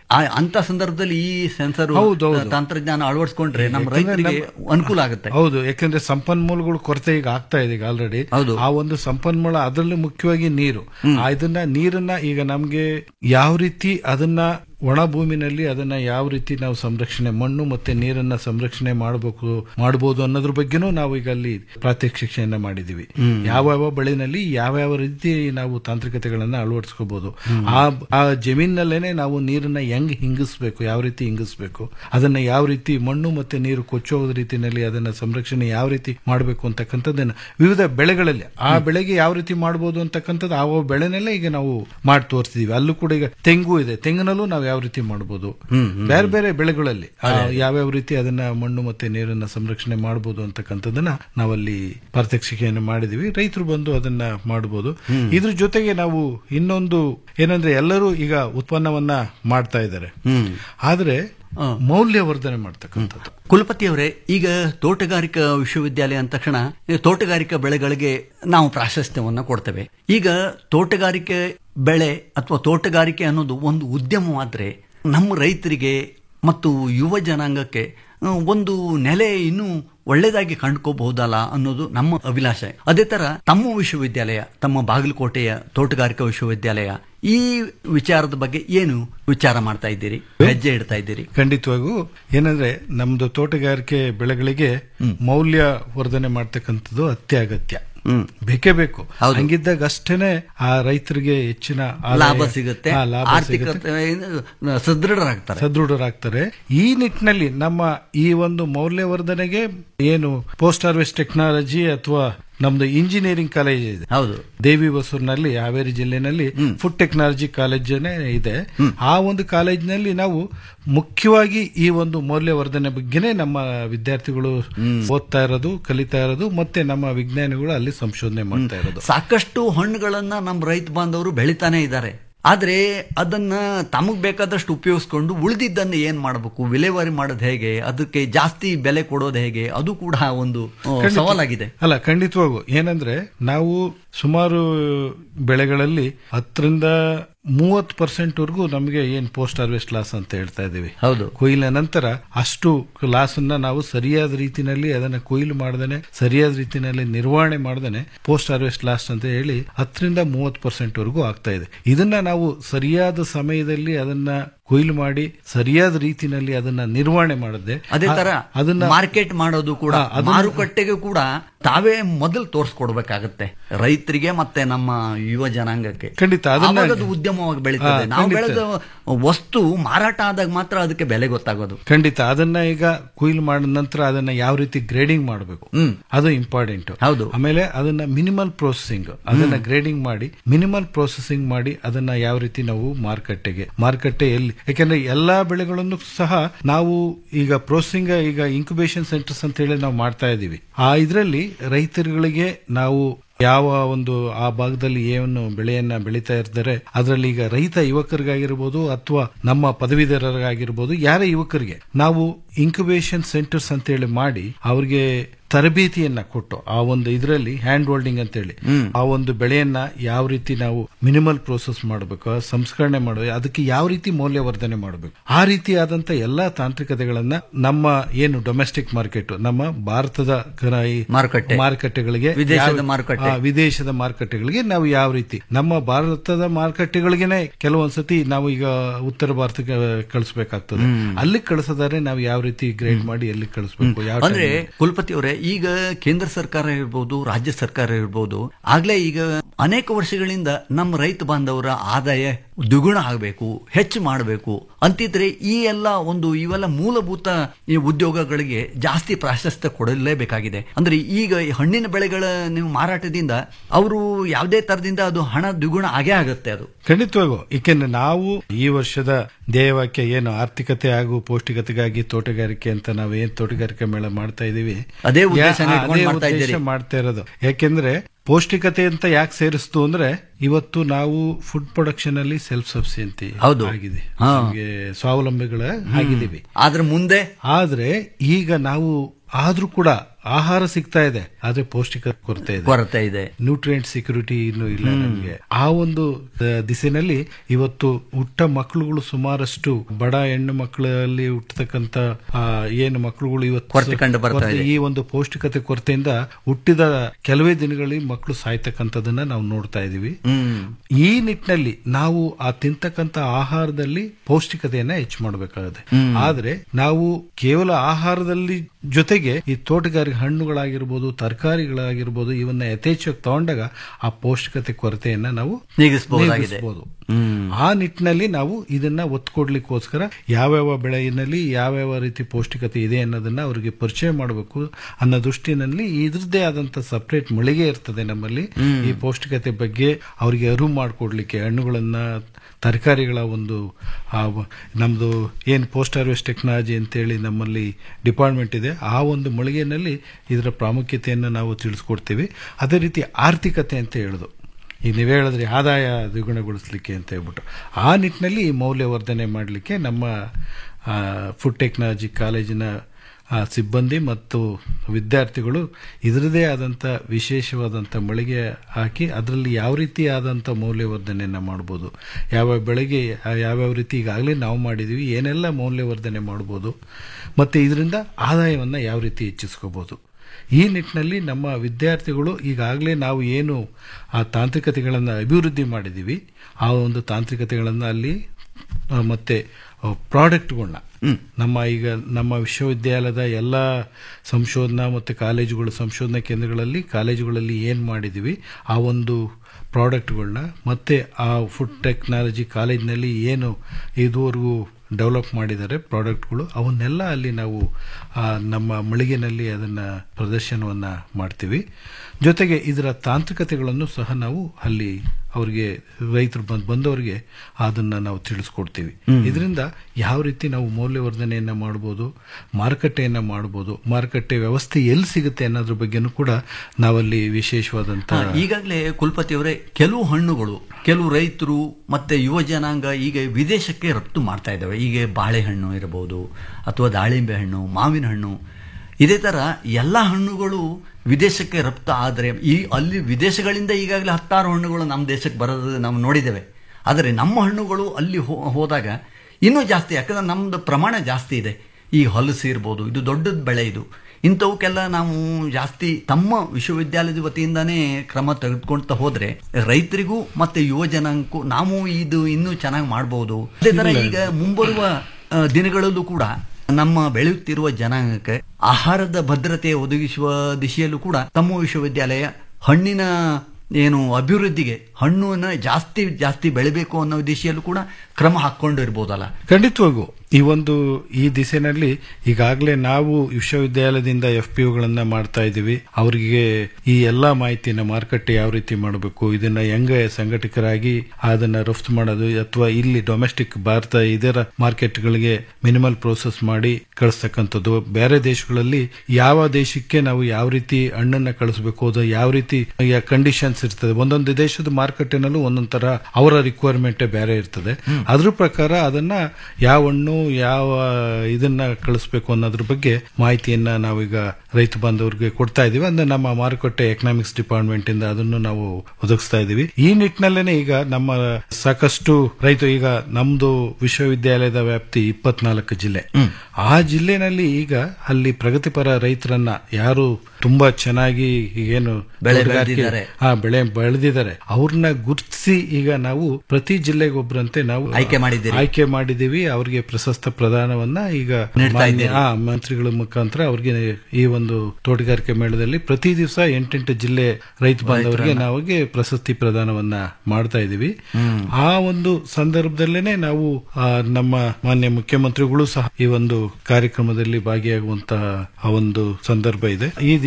ಆ- ಅಂತ ಸಂದರ್ಭದಲ್ಲಿ ಈ ಸೆನ್ಸರ್ ಹೌದು, ಹೌದು. ತಂತ್ರಜ್ಞಾನ ಅಳವಡಿಸ್ಕೊಂಡ್ರೆ ನಮ್ಮ ಯಾಕಂದ್ರೆ ರೈತರಿಗೆ ನಮ್ಮ- ಅನುಕೂಲ ಆಗುತ್ತೆ ಹೌದು ಯಾಕಂದ್ರೆ ಸಂಪನ್ಮೂಲಗಳು ಕೊರತೆ ಈಗ ಆಗ್ತಾ ಇದೆ ಈಗ ಆಲ್ರೆಡಿ ಆ ಒಂದು ಸಂಪನ್ಮೂಲ ಅದರಲ್ಲಿ ಮುಖ್ಯವಾಗಿ ನೀರು ಆ ಇದನ್ನ ನೀರನ್ನ ಈಗ ನಮ್ಗೆ ಯಾವ ರೀತಿ ಅದನ್ನ ಒಣ ಭೂಮಿನಲ್ಲಿ ಅದನ್ನ ಯಾವ ರೀತಿ ನಾವು ಸಂರಕ್ಷಣೆ ಮಣ್ಣು ಮತ್ತೆ ನೀರನ್ನ ಸಂರಕ್ಷಣೆ ಮಾಡಬೇಕು ಮಾಡಬಹುದು ಅನ್ನೋದ್ರ ಬಗ್ಗೆನೂ ನಾವು ಈಗ ಅಲ್ಲಿ ಪ್ರಾತ್ಯಕ್ಷಿಕೆಯನ್ನ ಮಾಡಿದೀವಿ ಯಾವ್ಯಾವ ಬೆಳೆನಲ್ಲಿ ಯಾವ್ಯಾವ ರೀತಿ ನಾವು ತಾಂತ್ರಿಕತೆಗಳನ್ನ ಅಳವಡಿಸ್ಕೋಬಹುದು ಆ ಆ ಜಮೀನಲ್ಲೇನೆ ನಾವು ನೀರನ್ನ ಹೆಂಗ್ ಹಿಂಗಿಸ್ಬೇಕು ಯಾವ ರೀತಿ ಹಿಂಗಿಸ್ಬೇಕು ಅದನ್ನ ಯಾವ ರೀತಿ ಮಣ್ಣು ಮತ್ತೆ ನೀರು ಕೊಚ್ಚೋದ ರೀತಿನಲ್ಲಿ ಅದನ್ನ ಸಂರಕ್ಷಣೆ ಯಾವ ರೀತಿ ಮಾಡಬೇಕು ಅಂತಕ್ಕಂಥದ್ದನ್ನ ವಿವಿಧ ಬೆಳೆಗಳಲ್ಲಿ ಆ ಬೆಳೆಗೆ ಯಾವ ರೀತಿ ಮಾಡಬಹುದು ಅಂತಕ್ಕಂಥದ್ದು ಆ ಬೆಳೆನಲ್ಲೇ ಈಗ ನಾವು ಮಾಡಿ ತೋರಿಸ್ತೀವಿ ಅಲ್ಲೂ ಕೂಡ ಈಗ ತೆಂಗು ಇದೆ ತೆಂಗಿನಲ್ಲೂ ನಾವು ಯಾವ ರೀತಿ ಮಾಡಬಹುದು ಬೇರೆ ಬೇರೆ ಬೆಳೆಗಳಲ್ಲಿ ಆ ಯಾವ್ಯಾವ ರೀತಿ ಅದನ್ನ ಮಣ್ಣು ಮತ್ತೆ ನೀರನ್ನ ಸಂರಕ್ಷಣೆ ಮಾಡಬಹುದು ಅಂತಕ್ಕಂಥದ್ದನ್ನ ನಾವಲ್ಲಿ ಪ್ರಾತ್ಯಕ್ಷಿಕೆಯನ್ನು ಮಾಡಿದೀವಿ ರೈತರು ಬಂದು ಅದನ್ನ ಮಾಡಬಹುದು ಇದ್ರ ಜೊತೆಗೆ ನಾವು ಇನ್ನೊಂದು ಏನಂದ್ರೆ ಎಲ್ಲರೂ ಈಗ ಉತ್ಪನ್ನವನ್ನ ಮಾಡ್ತಾ ಇದ್ದಾರೆ ಆದ್ರೆ ಮೌಲ್ಯವರ್ಧನೆ ಮಾಡ್ತಕ್ಕಂಥದ್ದು ಕುಲಪತಿ ಅವರೇ ಈಗ ತೋಟಗಾರಿಕಾ ವಿಶ್ವವಿದ್ಯಾಲಯ ಅಂದ ತಕ್ಷಣ ಈ ತೋಟಗಾರಿಕಾ ಬೆಳೆಗಳಿಗೆ ನಾವು ಪ್ರಾಶಸ್ತ್ಯವನ್ನ ಕೊಡ್ತೇವೆ ಈಗ ತೋಟಗಾರಿಕೆ ಬೆಳೆ ಅಥವಾ ತೋಟಗಾರಿಕೆ ಅನ್ನೋದು ಒಂದು ಉದ್ಯಮವಾದ್ರೆ ನಮ್ಮ ರೈತರಿಗೆ ಮತ್ತು ಯುವ ಜನಾಂಗಕ್ಕೆ ಆ, ಒಂದು ನೆಲೆ ಇನ್ನೂ ಒಳ್ಳೆಯದಾಗಿ ಕಂಡುಕೋಬಹುದಲ್ಲ ಅನ್ನೋದು ನಮ್ಮ ಅಭಿಲಾಷೆ ಅದೇ ತರ ತಮ್ಮ ವಿಶ್ವವಿದ್ಯಾಲಯ ತಮ್ಮ ಬಾಗಲಕೋಟೆಯ ತೋಟಗಾರಿಕಾ ವಿಶ್ವವಿದ್ಯಾಲಯ ಈ ವಿಚಾರದ ಬಗ್ಗೆ ಏನು ವಿಚಾರ ಮಾಡ್ತಾ ಇದ್ದೀರಿ ಹೆಜ್ಜೆ ಇಡ್ತಾ ಇದ್ದೀರಿ ಖಂಡಿತವಾಗೂ ಏನಂದ್ರೆ ನಮ್ದು ತೋಟಗಾರಿಕೆ ಬೆಳೆಗಳಿಗೆ ಮೌಲ್ಯ ವರ್ಧನೆ ಮಾಡ್ತಕ್ಕಂಥದ್ದು ಅತ್ಯಗತ್ಯ ಬೇಕೇ ಬೇಕು ಹಂಗಿದ್ದಾಗ ಅಷ್ಟೇನೆ ಆ ರೈತರಿಗೆ ಹೆಚ್ಚಿನ ಆದಾಯ- ಲಾಭ ಸಿಗುತ್ತೆ ಆ, ಲಾಭ ಸಿಗುತ್ತೆ. ಆರ್ಥಿಕತೆ ಸದೃಢರಾಗ್ತಾರೆ ಸದೃಢರಾಗ್ತಾರೆ ಈ ನಿಟ್ಟಿನಲ್ಲಿ ನಮ್ಮ ಈ ಒಂದು ಮೌಲ್ಯವರ್ಧನೆಗೆ ಏನು ಪೋಸ್ಟ್ ಹಾರ್ವೆಸ್ಟ್ ಟೆಕ್ನಾಲಜಿ ಅಥವಾ ನಮ್ದು ಇಂಜಿನಿಯರಿಂಗ್ ಕಾಲೇಜ್ ಇದೆ ಹೌದು ದೇವಿ ಬಸೂರಿನಲ್ಲಿ ಹಾವೇರಿ ಜಿಲ್ಲೆನಲ್ಲಿ ಫುಡ್ ಟೆಕ್ನಾಲಜಿ ಕಾಲೇಜನೇ ಇದೆ ಆ ಒಂದು ಕಾಲೇಜಿನಲ್ಲಿ ನಾವು ಮುಖ್ಯವಾಗಿ ಈ ಒಂದು ಮೌಲ್ಯವರ್ಧನೆ ಬಗ್ಗೆನೇ ನಮ್ಮ ವಿದ್ಯಾರ್ಥಿಗಳು ಓದ್ತಾ ಇರೋದು ಕಲಿತಾ ಇರೋದು ಮತ್ತೆ ನಮ್ಮ ವಿಜ್ಞಾನಿಗಳು ಅಲ್ಲಿ ಸಂಶೋಧನೆ ಮಾಡ್ತಾ ಇರೋದು ಸಾಕಷ್ಟು ಹಣ್ಣುಗಳನ್ನ ನಮ್ಮ ರೈತ ಬಾಂಧವರು ಬೆಳಿತಾನೆ ಇದ್ದಾರೆ ಆದ್ರೆ ಅದನ್ನ ತಮಗ್ ಬೇಕಾದಷ್ಟು ಉಪಯೋಗಿಸ್ಕೊಂಡು ಉಳಿದಿದ್ದನ್ನ ಏನ್ ಮಾಡಬೇಕು ವಿಲೇವಾರಿ ಮಾಡೋದು ಹೇಗೆ ಅದಕ್ಕೆ ಜಾಸ್ತಿ ಬೆಲೆ ಕೊಡೋದು ಹೇಗೆ ಅದು ಕೂಡ ಒಂದು ಆ, ಖಂಡಿತ. ಸವಾಲಾಗಿದೆ ಅಲ್ಲ ಖಂಡಿತವಾಗೂ ಏನಂದ್ರೆ ನಾವು ಸುಮಾರು ಬೆಳೆಗಳಲ್ಲಿ ಹತ್ತರಿಂದ ಮೂವತ್ತು ಪರ್ಸೆಂಟ್ ವರೆಗೂ ನಮಗೆ ಏನ್ ಪೋಸ್ಟ್ ಹಾರ್ವೆಸ್ಟ್ ಲಾಸ್ ಅಂತ ಹೇಳ್ತಾ ಇದೀವಿ ಹೌದು ಕೊಯ್ಲಿನ ನಂತರ ಅಷ್ಟು ಲಾಸ್ ಅನ್ನ ನಾವು ಸರಿಯಾದ ರೀತಿನಲ್ಲಿ ಅದನ್ನ ಕೊಯ್ಲು ಮಾಡದೇನೆ ಸರಿಯಾದ ರೀತಿನಲ್ಲಿ ನಿರ್ವಹಣೆ ಮಾಡದೇನೆ ಪೋಸ್ಟ್ ಹಾರ್ವೆಸ್ಟ್ ಲಾಸ್ ಅಂತ ಹೇಳಿ ಹತ್ತರಿಂದ ಮೂವತ್ತು ಪರ್ಸೆಂಟ್ ವರೆಗೂ ಆಗ್ತಾ ಇದೆ ಇದನ್ನ ನಾವು ಸರಿಯಾದ ಸಮಯದಲ್ಲಿ ಅದನ್ನ ಕೊಯ್ಲು ಮಾಡಿ ಸರಿಯಾದ ರೀತಿನಲ್ಲಿ ಅದನ್ನ ನಿರ್ವಹಣೆ ಮಾಡದೆ ಅದೇ ತರ ಅದನ್ನ ಮಾರ್ಕೆಟ್ ಮಾಡೋದು ಕೂಡ ಹಾ, ಅದನ್ನ- ಮಾರುಕಟ್ಟೆಗೆ ಕೂಡ ತಾವೇ ಮೊದಲು ತೋರಿಸ್ಕೊಡ್ಬೇಕಾಗತ್ತೆ ರೈತರಿಗೆ ಮತ್ತೆ ನಮ್ಮ ಯುವ ಜನಾಂಗಕ್ಕೆ ಖಂಡಿತ, ಅದನ್ನ- ಆವಾಗ ಅದು ಉದ್ಯಮವಾಗಿ ಬೆಳೀತದೆ ಹಾ, ನಾವು ಖಂಡಿತ. ಬೆಳೆದ ವಸ್ತು ಮಾರಾಟ ಆದಾಗ ಮಾತ್ರ ಅದಕ್ಕೆ ಬೆಲೆ ಗೊತ್ತಾಗೋದು ಖಂಡಿತ ಅದನ್ನ ಈಗ ಕೊಯ್ಲು ಮಾಡಿದ ನಂತರ ಅದನ್ನ ಯಾವ ರೀತಿ ಗ್ರೇಡಿಂಗ್ ಮಾಡಬೇಕು ಅದು ಇಂಪಾರ್ಟೆಂಟ್ ಹೌದು ಆಮೇಲೆ ಅದನ್ನ ಮಿನಿಮಲ್ ಪ್ರೊಸೆಸಿಂಗ್ ಅದನ್ನ ಗ್ರೇಡಿಂಗ್ ಮಾಡಿ ಮಿನಿಮಲ್ ಪ್ರೊಸೆಸಿಂಗ್ ಮಾಡಿ ಅದನ್ನ ಯಾವ ರೀತಿ ನಾವು ಮಾರುಕಟ್ಟೆಗೆ ಮಾರುಕಟ್ಟೆ ಎಲ್ಲಿ ಯಾಕಂದ್ರೆ ಎಲ್ಲಾ ಬೆಳೆಗಳನ್ನು ಸಹ ನಾವು ಈಗ ಪ್ರೊಸೆಸಿಂಗ್ ಈಗ ಇನ್ಕ್ಯುಬೇಷನ್ ಸೆಂಟರ್ಸ್ ಅಂತ ಹೇಳಿ ನಾವು ಮಾಡ್ತಾ ಇದೀವಿ ಆ ಇದರಲ್ಲಿ ರೈತರುಗಳಿಗೆ ನಾವು ಯಾವ ಒಂದು ಆ ಭಾಗದಲ್ಲಿ ಏನು ಬೆಳೆಯನ್ನ ಬೆಳೀತಾ ಇರ್ತಾರೆ ಅದರಲ್ಲಿ ಈಗ ರೈತ ಯುವಕರಿಗಾಗಿರ್ಬೋದು ಅಥವಾ ನಮ್ಮ ಪದವೀಧರರಾಗಿರ್ಬೋದು ಯಾರೇ ಯುವಕರಿಗೆ ನಾವು ಇನ್ಕ್ಯುಬೇಷನ್ ಸೆಂಟರ್ಸ್ ಅಂತ ಹೇಳಿ ಮಾಡಿ ಅವ್ರಿಗೆ ತರಬೇತಿಯನ್ನ ಕೊಟ್ಟು ಆ ಒಂದು ಇದರಲ್ಲಿ ಹ್ಯಾಂಡ್ ಹೋಲ್ಡಿಂಗ್ ಅಂತ ಹೇಳಿ ಆ ಒಂದು ಬೆಳೆಯನ್ನ ಯಾವ ರೀತಿ ನಾವು ಮಿನಿಮಲ್ ಪ್ರೋಸೆಸ್ ಮಾಡಬೇಕು ಸಂಸ್ಕರಣೆ ಮಾಡಬೇಕು ಅದಕ್ಕೆ ಯಾವ ರೀತಿ ಮೌಲ್ಯವರ್ಧನೆ ಮಾಡಬೇಕು ಆ ರೀತಿಯಾದಂತ ಎಲ್ಲಾ ತಾಂತ್ರಿಕತೆಗಳನ್ನ ನಮ್ಮ ಏನು ಡೊಮೆಸ್ಟಿಕ್ ಮಾರ್ಕೆಟ್ ನಮ್ಮ ಭಾರತದ ಕ- ಈ ಮಾರುಕಟ್ಟೆ. ಮಾರುಕಟ್ಟೆಗಳಿಗೆ ವಿದೇಶದ ಯಾವ- ಮಾರುಕಟ್ಟೆ. ಆ, ವಿದೇಶದ ಮಾರುಕಟ್ಟೆಗಳಿಗೆ ನಾವು ಯಾವ ರೀತಿ ನಮ್ಮ ಭಾರತದ ಮಾರುಕಟ್ಟೆಗಳಿಗೆನೆ ಕೆಲವೊಂದ್ಸತಿ ನಾವು ಈಗ ಉತ್ತರ ಭಾರತಕ್ಕೆ ಕಳಿಸ್ಬೇಕಾಗ್ತದೆ ಅಲ್ಲಿ ಕಳಿಸದಾರೆ ನಾವು ಯಾವ ರೀತಿ ಗ್ರೇಡ್ ಮಾಡಿ ಎಲ್ಲಿ ಕಳಿಸ್ಬೇಕು ಯಾವ ಅಂದ್ರೆ time ಅಲ್ಲಿ. ಕುಲಪತಿ ಅವರೇ ಈಗ ಕೇಂದ್ರ ಸರ್ಕಾರ ಇರ್ಬೋದು ರಾಜ್ಯ ಸರ್ಕಾರ ಇರ್ಬೋದು ಆಗ್ಲೇ ಈಗ ಅನೇಕ ವರ್ಷಗಳಿಂದ ನಮ್ಮ ರೈತ ಬಾಂಧವರ ಆದಾಯ ದ್ವಿಗುಣ ಆಗಬೇಕು ಹೆಚ್ಚು ಮಾಡಬೇಕು ಅಂತಿದ್ರೆ ಈ ಎಲ್ಲ ಒಂದು ಇವೆಲ್ಲ ಮೂಲಭೂತ ಈ ಉದ್ಯೋಗಗಳಿಗೆ ಜಾಸ್ತಿ ಪ್ರಾಶಸ್ತ್ಯ ಕೊಡಲೇಬೇಕಾಗಿದೆ ಅಂದ್ರೆ ಈಗ ಈ ಹಣ್ಣಿನ ಬೆಳೆಗಳ ನೀವು ಮಾರಾಟದಿಂದ ಅವರು ಯಾವುದೇ ತರದಿಂದ ಅದು ಹಣ ದ್ವಿಗುಣ ಆಗೇ ಆಗುತ್ತೆ ಅದು ಖಂಡಿತವಾಗೂ ಏಕೆಂದ್ರೆ ನಾವು ಈ ವರ್ಷದ ಧ್ಯೇಯವಾಕ್ಯ ಏನು ಆರ್ಥಿಕತೆ ಹಾಗೂ ಪೌಷ್ಟಿಕತೆಗಾಗಿ ತೋಟಗಾರಿಕೆ ಅಂತ ನಾವು ಏನ್ ತೋಟಗಾರಿಕೆ ಮೇಳ ಮಾಡ್ತಾ ಇದೀವಿ ಅದೇ ಉದ್ದೇಶನ ಯಾ- ಇಟ್ಕೊಂಡು ಅದೇ ಮಾಡ್ತಾ ಉದ್ದೇಶ ಇದ್ದೀರಿ. ಮಾಡ್ತಾ ಇರೋದು ಯಾಕೆಂದ್ರೆ ಪೌಷ್ಟಿಕತೆ ಅಂತ ಯಾಕೆ ಸೇರಿಸ್ತು ಅಂದ್ರೆ ಇವತ್ತು ನಾವು ಫುಡ್ ಪ್ರೊಡಕ್ಷನ್ ಅಲ್ಲಿ ಸೆಲ್ಫ್ ಸಫಿಸಿಯಂಟಿ ಹೌದು. ಆಗಿದೆ ಹಾ. ನಮ್ಗೆ ಸ್ವಾವಲಂಬಿಗಳ ಆಗಿದ್ದೀವಿ ಆದ್ರೆ ಮುಂದೆ ಆದ್ರೆ ಈಗ ನಾವು ಆದ್ರೂ ಕೂಡ ಆಹಾರ ಸಿಗ್ತಾ ಇದೆ ಆದ್ರೆ ಪೌಷ್ಟಿಕ ಕೊರತೆ ಇದೆ ಕೊರತೆ ಇದೆ ನ್ಯೂಟ್ರಿಯೆಂಟ್ ಸೆಕ್ಯೂರಿಟಿ ಇನ್ನು ಇಲ್ಲ ನಮಗೆ ಆ ಒಂದು ಆ, ದಿಸೆನಲ್ಲಿ ಇವತ್ತು ಹುಟ್ಟ ಮಕ್ಕಳುಗಳು ಸುಮಾರಷ್ಟು ಬಡ ಹೆಣ್ಣು ಮಕ್ಕಳಲ್ಲಿ ಹುಟ್ಟತಕ್ಕಂತ ಆ, ಏನು ಮಕ್ಕಳುಗಳು ಇವತ್ತು ಕೊರತೆ ಕಂಡು ಬರ್ತಾ ಕೊರತೆ- ಇದೆ. ಈ ಒಂದು ಪೌಷ್ಟಿಕತೆ ಕೊರತೆಯಿಂದ ಹುಟ್ಟಿದ ಕೆಲವೇ ದಿನಗಳಲ್ಲಿ ಮಕ್ಕಳು ಸಾಯ್ತಕ್ಕಂಥದನ್ನ ನಾವು ನೋಡ್ತಾ ಇದೀವಿ ಹ್ಮ್ ಈ ನಿಟ್ಟಿನಲ್ಲಿ ನಾವು ಆ ತಿಂತಕ್ಕಂತ ಆಹಾರದಲ್ಲಿ ಪೌಷ್ಟಿಕತೆಯನ್ನ ಹೆಚ್ಚು ಮಾಡಬೇಕಾಗುತ್ತೆ ಹ್ಮ್. ಆದ್ರೆ ನಾವು ಕೇವಲ ಆಹಾರದಲ್ಲಿ ಜೊತೆಗೆ ಈ ತೋಟಗಾರಿಕೆ ಹಣ್ಣುಗಳಾಗಿರ್ಬೋದು ತರಕಾರಿಗಳಾಗಿರ್ಬೋದು ಇವನ್ನ ಯಥೇಚ್ಛವಾಗಿ ತಗೊಂಡಾಗ ಆ ಪೌಷ್ಟಿಕತೆ ಕೊರತೆಯನ್ನ ನಾವು ನೀಗಿಸಬಹುದಾಗಿದೆ ನೀಗಿಸ್ಬೋದು. ಹ್ಮ್ ಆ ನಿಟ್ಟಿನಲ್ಲಿ ನಾವು ಇದನ್ನ ಒತ್ತು ಕೊಡ್ಲಿಕ್ಕೋಸ್ಕರ ಯಾವ್ಯಾವ ಬೆಳೆಯಲ್ಲಿ ಯಾವ್ಯಾವ ರೀತಿ ಪೌಷ್ಟಿಕತೆ ಇದೆ ಅನ್ನೋದನ್ನ ಅವರಿಗೆ ಪರಿಚಯ ಮಾಡಬೇಕು ಅನ್ನೋ ದೃಷ್ಟಿನಲ್ಲಿ ಇದ್ರದ್ದೇ ಆದಂತ ಸಪರೇಟ್ ಮಳಿಗೆ ಇರ್ತದೆ ನಮ್ಮಲ್ಲಿ ಹ್ಮ್. ಈ ಪೌಷ್ಟಿಕತೆ ಬಗ್ಗೆ ಅವರಿಗೆ ಅರಿವು ಮಾಡಿಕೊಡ್ಲಿಕ್ಕೆ ಹಣ್ಣುಗಳನ್ನ ತರಕಾರಿಗಳ ಒಂದು ಆ ವ- ನಮ್ದು ಏನು ಪೋಸ್ಟ್ ಹಾರ್ವೆಸ್ಟ್ ಟೆಕ್ನಾಲಜಿ ಅಂತೇಳಿ ನಮ್ಮಲ್ಲಿ ಡಿಪಾರ್ಟ್ಮೆಂಟ್ ಇದೆ ಆ ಒಂದು ಮಳಿಗೆನಲ್ಲಿ ಇದರ ಪ್ರಾಮುಖ್ಯತೆಯನ್ನು ನಾವು ತಿಳಿಸ್ಕೊಡ್ತೀವಿ ಅದೇ ರೀತಿ ಆರ್ಥಿಕತೆ ಅಂತ ಹೇಳುದು ಈಗ ನೀವು ಹೇಳಿದ್ರಿ ಆದಾಯ ದ್ವಿಗುಣಗೊಳಿಸ್ಲಿಕ್ಕೆ ಅಂತ ಹೇಳ್ಬಿಟ್ಟು ಆ ನಿಟ್ಟಿನಲ್ಲಿ ಈ ಮೌಲ್ಯವರ್ಧನೆ ಮಾಡಲಿಕ್ಕೆ ನಮ್ಮ ಫುಡ್ ಟೆಕ್ನಾಲಜಿ ಕಾಲೇಜಿನ ಆ, ಸಿಬ್ಬಂದಿ ಮತ್ತು ವಿದ್ಯಾರ್ಥಿಗಳು ಇದರದೇ ಆದಂಥ ವಿಶೇಷವಾದಂಥ ಮಳಿಗೆ ಹಾಕಿ ಅದರಲ್ಲಿ ಯಾವ ರೀತಿ ಆದಂಥ ಮೌಲ್ಯವರ್ಧನೆಯನ್ನು ಮಾಡ್ಬೋದು ಯಾವ ಬೆಳೆಗೆ ಆ, ಯಾವ್ಯಾವ ರೀತಿ ಈಗಾಗಲೇ ನಾವು ಮಾಡಿದ್ದೀವಿ ಏನೆಲ್ಲ ಮೌಲ್ಯವರ್ಧನೆ ಮಾಡ್ಬೋದು ಮತ್ತು ಇದರಿಂದ ಆದಾಯವನ್ನು ಯಾವ ರೀತಿ ಹೆಚ್ಚಿಸ್ಕೋಬೋದು ಈ ನಿಟ್ಟಿನಲ್ಲಿ ನಮ್ಮ ವಿದ್ಯಾರ್ಥಿಗಳು ಈಗಾಗಲೇ ನಾವು ಏನು ಆ ತಾಂತ್ರಿಕತೆಗಳನ್ನು ಅಭಿವೃದ್ಧಿ ಮಾಡಿದ್ದೀವಿ ಆ ಒಂದು ತಾಂತ್ರಿಕತೆಗಳನ್ನು ಅಲ್ಲಿ ಆ, ಮತ್ತೆ ಪ್ರಾಡಕ್ಟ್ಗಳನ್ನ ನಮ್ಮ ಈಗ ನಮ್ಮ ವಿಶ್ವವಿದ್ಯಾಲಯದ ಎಲ್ಲ ಸಂಶೋಧನಾ ಮತ್ತು ಕಾಲೇಜುಗಳು ಸಂಶೋಧನಾ ಕೇಂದ್ರಗಳಲ್ಲಿ ಕಾಲೇಜುಗಳಲ್ಲಿ ಏನು ಮಾಡಿದ್ದೀವಿ ಆ ಒಂದು ಪ್ರಾಡಕ್ಟ್ಗಳನ್ನ ಮತ್ತೆ ಆ ಫುಡ್ ಟೆಕ್ನಾಲಜಿ ಕಾಲೇಜಿನಲ್ಲಿ ಏನು ಇದುವರೆಗೂ ಡೆವಲಪ್ ಮಾಡಿದ್ದಾರೆ ಪ್ರಾಡಕ್ಟ್ಗಳು ಅವನ್ನೆಲ್ಲ ಅಲ್ಲಿ ನಾವು ಆ, ನಮ್ಮ ಮಳಿಗೆನಲ್ಲಿ ಅದನ್ನ ಪ್ರದರ್ಶನವನ್ನ ಮಾಡ್ತೀವಿ ಜೊತೆಗೆ ಇದರ ತಾಂತ್ರಿಕತೆಗಳನ್ನು ಸಹ ನಾವು ಅಲ್ಲಿ ಅವರಿಗೆ ರೈತರು ಬಂದ್ ಬಂದವರಿಗೆ ಅದನ್ನ ನಾವು ತಿಳಿಸ್ಕೊಡ್ತೀವಿ ಹ್ಮ್. ಇದರಿಂದ ಯಾವ ರೀತಿ ನಾವು ಮೌಲ್ಯವರ್ಧನೆಯನ್ನ ಮಾಡ್ಬೋದು ಮಾರುಕಟ್ಟೆಯನ್ನ ಮಾಡ್ಬೋದು ಮಾರುಕಟ್ಟೆ ವ್ಯವಸ್ಥೆ ಎಲ್ಲಿ ಸಿಗುತ್ತೆ ಅನ್ನೋದ್ರ ಬಗ್ಗೆನೂ ಕೂಡ ನಾವಲ್ಲಿ ವಿಶೇಷವಾದಂತ ಹಾ, ಈಗಾಗಲೇ ಕುಲಪತಿಯವರೇ ಕೆಲವು ಹಣ್ಣುಗಳು ಕೆಲವು ರೈತರು ಮತ್ತೆ ಯುವ ಜನಾಂಗ ಈಗ ವಿದೇಶಕ್ಕೆ ರಫ್ತು ಮಾಡ್ತಾ ಇದ್ದಾವೆ ಈಗ ಬಾಳೆಹಣ್ಣು ಇರಬಹುದು ಅಥವಾ ದಾಳಿಂಬೆ ಹಣ್ಣು ಮಾವಿನ ಹಣ್ಣು ಇದೇ ತರ ಎಲ್ಲ ಹಣ್ಣುಗಳು ವಿದೇಶಕ್ಕೆ ರಫ್ತು ಆದರೆ ಈ ಅಲ್ಲಿ ವಿದೇಶಗಳಿಂದ ಈಗಾಗಲೇ ಹತ್ತಾರು ಹಣ್ಣುಗಳು ನಮ್ಮ ದೇಶಕ್ಕೆ ಬರೋದು ನಾವು ನೋಡಿದ್ದೇವೆ ಆದರೆ ನಮ್ಮ ಹಣ್ಣುಗಳು ಅಲ್ಲಿ ಹೋ- ಹೋದಾಗ ಇನ್ನೂ ಜಾಸ್ತಿ ಯಾಕಂದ್ರೆ ನಮ್ಮದು ಪ್ರಮಾಣ ಜಾಸ್ತಿ ಇದೆ ಈ ಹೊಲಸು ಇರ್ಬೋದು ಇದು ದೊಡ್ಡದ ಬೆಳೆ ಇದು ಇಂಥವಕ್ಕೆಲ್ಲ ನಾವು ಜಾಸ್ತಿ ತಮ್ಮ ವಿಶ್ವವಿದ್ಯಾಲಯದ ವತಿಯಿಂದಾನೇ ಕ್ರಮ ತೆಗೆದುಕೊಳ್ತಾ ಹೋದ್ರೆ ರೈತರಿಗೂ ಮತ್ತೆ ಯುವ ಜನಾಂಗಕ್ಕೂ ನಾವು ಇದು ಇನ್ನೂ ಚೆನ್ನಾಗಿ ಮಾಡಬಹುದು ಅದೇ ತರ ಈಗ ಮುಂಬರುವ ಆ, ದಿನಗಳಲ್ಲೂ ಕೂಡ ನಮ್ಮ ಬೆಳೆಯುತ್ತಿರುವ ಜನಾಂಗಕ್ಕೆ ಆಹಾರದ ಭದ್ರತೆ ಒದಗಿಸುವ ದಿಶೆಯಲ್ಲೂ ಕೂಡ ತಮ್ಮ ವಿಶ್ವವಿದ್ಯಾಲಯ ಹಣ್ಣಿನ ಏನು ಅಭಿವೃದ್ಧಿಗೆ ಹಣ್ಣನ್ನ ಜಾಸ್ತಿ ಜಾಸ್ತಿ ಬೆಳಿಬೇಕು ಅನ್ನೋ ದಿಶೆಯಲ್ಲೂ ಕೂಡ ಕ್ರಮ ಹಾಕೊಂಡು ಇರ್ಬೋದಲ್ಲ ಖಂಡಿತವಾಗೂ ಈ ಒಂದು ಈ ದಿಸೆನಲ್ಲಿ ಈಗಾಗಲೇ ನಾವು ವಿಶ್ವವಿದ್ಯಾಲಯದಿಂದ ಎಫ್ ಪಿ ಗಳನ್ನ ಮಾಡ್ತಾ ಇದ್ದೀವಿ ಅವರಿಗೆ ಈ ಎಲ್ಲಾ ಮಾಹಿತಿಯನ್ನ ಮಾರುಕಟ್ಟೆ ಯಾವ ರೀತಿ ಮಾಡಬೇಕು ಇದನ್ನ ಹೆಂಗೆ ಸಂಘಟಕರಾಗಿ ಅದನ್ನ ರಫ್ತು ಮಾಡೋದು ಅಥವಾ ಇಲ್ಲಿ ಡೊಮೆಸ್ಟಿಕ್ ಭಾರತ ಇದರ ಮಾರ್ಕೆಟ್ಗಳಿಗೆ ಮಿನಿಮಲ್ ಪ್ರೋಸೆಸ್ ಮಾಡಿ ಕಳಿಸ್ತಕ್ಕಂಥದ್ದು ಬೇರೆ ದೇಶಗಳಲ್ಲಿ ಯಾವ ದೇಶಕ್ಕೆ ನಾವು ಯಾವ ರೀತಿ ಹಣ್ಣನ್ನ ಕಳಿಸ್ಬೇಕು ಅದು ಯಾವ ರೀತಿ ಕಂಡೀಷನ್ಸ್ ಇರ್ತದೆ ಒಂದೊಂದು ದೇಶದ ಮಾರುಕಟ್ಟೆನಲ್ಲೂ ಒಂದೊಂದ್ ತರ ಅವರ ರಿಕ್ವೈರ್ಮೆಂಟ್ ಬೇರೆ ಇರ್ತದೆ ಅದ್ರ ಪ್ರಕಾರ ಅದನ್ನ ಯಾವ ಹಣ್ಣು ಯಾವ ಇದನ್ನ ಕಳಿಸ್ಬೇಕು ಅನ್ನೋದ್ರ ಬಗ್ಗೆ ಮಾಹಿತಿಯನ್ನ ನಾವೀಗ ರೈತ ಬಾಂಧವರಿಗೆ ಕೊಡ್ತಾ ಇದೀವಿ ಅಂದ್ರೆ ನಮ್ಮ ಮಾರುಕಟ್ಟೆ ಎಕನಾಮಿಕ್ಸ್ ಡಿಪಾರ್ಟ್ಮೆಂಟ್ ಇಂದ ಅದನ್ನು ನಾವು ಒದಗಿಸ್ತಾ ಇದೀವಿ ಈ ನಿಟ್ಟಿನಲ್ಲೇನೆ ಈಗ ನಮ್ಮ ಸಾಕಷ್ಟು ರೈತ ಈಗ ನಮ್ದು ವಿಶ್ವವಿದ್ಯಾಲಯದ ವ್ಯಾಪ್ತಿ ಇಪ್ಪತ್ನಾಲ್ಕು ಜಿಲ್ಲೆ ಆ ಜಿಲ್ಲೆನಲ್ಲಿ ಈಗ ಅಲ್ಲಿ ಪ್ರಗತಿಪರ ರೈತರನ್ನ ಯಾರು ತುಂಬಾ ಚೆನ್ನಾಗಿ ಏನು ಬೆಳೆ ತೋಟಗಾರಿಕೆ- ಬೆಳ್ದಿದ್ದಾರೆ. ಆ ಬೆಳೆ ಬೆಳೆದಿದ್ದಾರೆ ಅವ್ರನ್ನ ಗುರುತಿಸಿ ಈಗ ನಾವು ಪ್ರತಿ ಜಿಲ್ಲೆಗೆ ಒಬ್ಬರಂತೆ ನಾವು ಆಯ್ಕೆ ಮಾಡಿದ್ದೀರಿ. ಆಯ್ಕೆ ಮಾಡಿದ್ದೀವಿ ಅವರಿಗೆ ಪ್ರಶಸ್ತ ಪ್ರದಾನವನ್ನ ಈಗ ನೀಡ್ತಾ ಮಾನ್ಯ- ಇದ್ದೀರಿ. ಆ, ಮಂತ್ರಿಗಳ ಮುಖಾಂತರ ಅವ್ರಿಗೆ ಈ ಒಂದು ತೋಟಗಾರಿಕೆ ಮೇಳದಲ್ಲಿ ಪ್ರತಿ ದಿವಸ ಎಂಟೆಂಟು ಜಿಲ್ಲೆ ರೈತ ಬಾಂಧವರಿಗೆ ರೈತರನ್ನ. ನಾವಿಗೆ ಪ್ರಶಸ್ತಿ ಪ್ರದಾನವನ್ನ ಮಾಡ್ತಾ ಇದೀವಿ ಹ್ಮ್. ಆ ಒಂದು ಸಂದರ್ಭದಲ್ಲೇನೆ ನಾವು ಆ, ನಮ್ಮ ಮಾನ್ಯ ಮುಖ್ಯಮಂತ್ರಿಗಳು ಸಹ ಈ ಒಂದು ಕಾರ್ಯಕ್ರಮದಲ್ಲಿ ಭಾಗಿಯಾಗುವಂತಹ ಆ ಒಂದು ಸಂದರ್ಭ ಇದೆ ಈ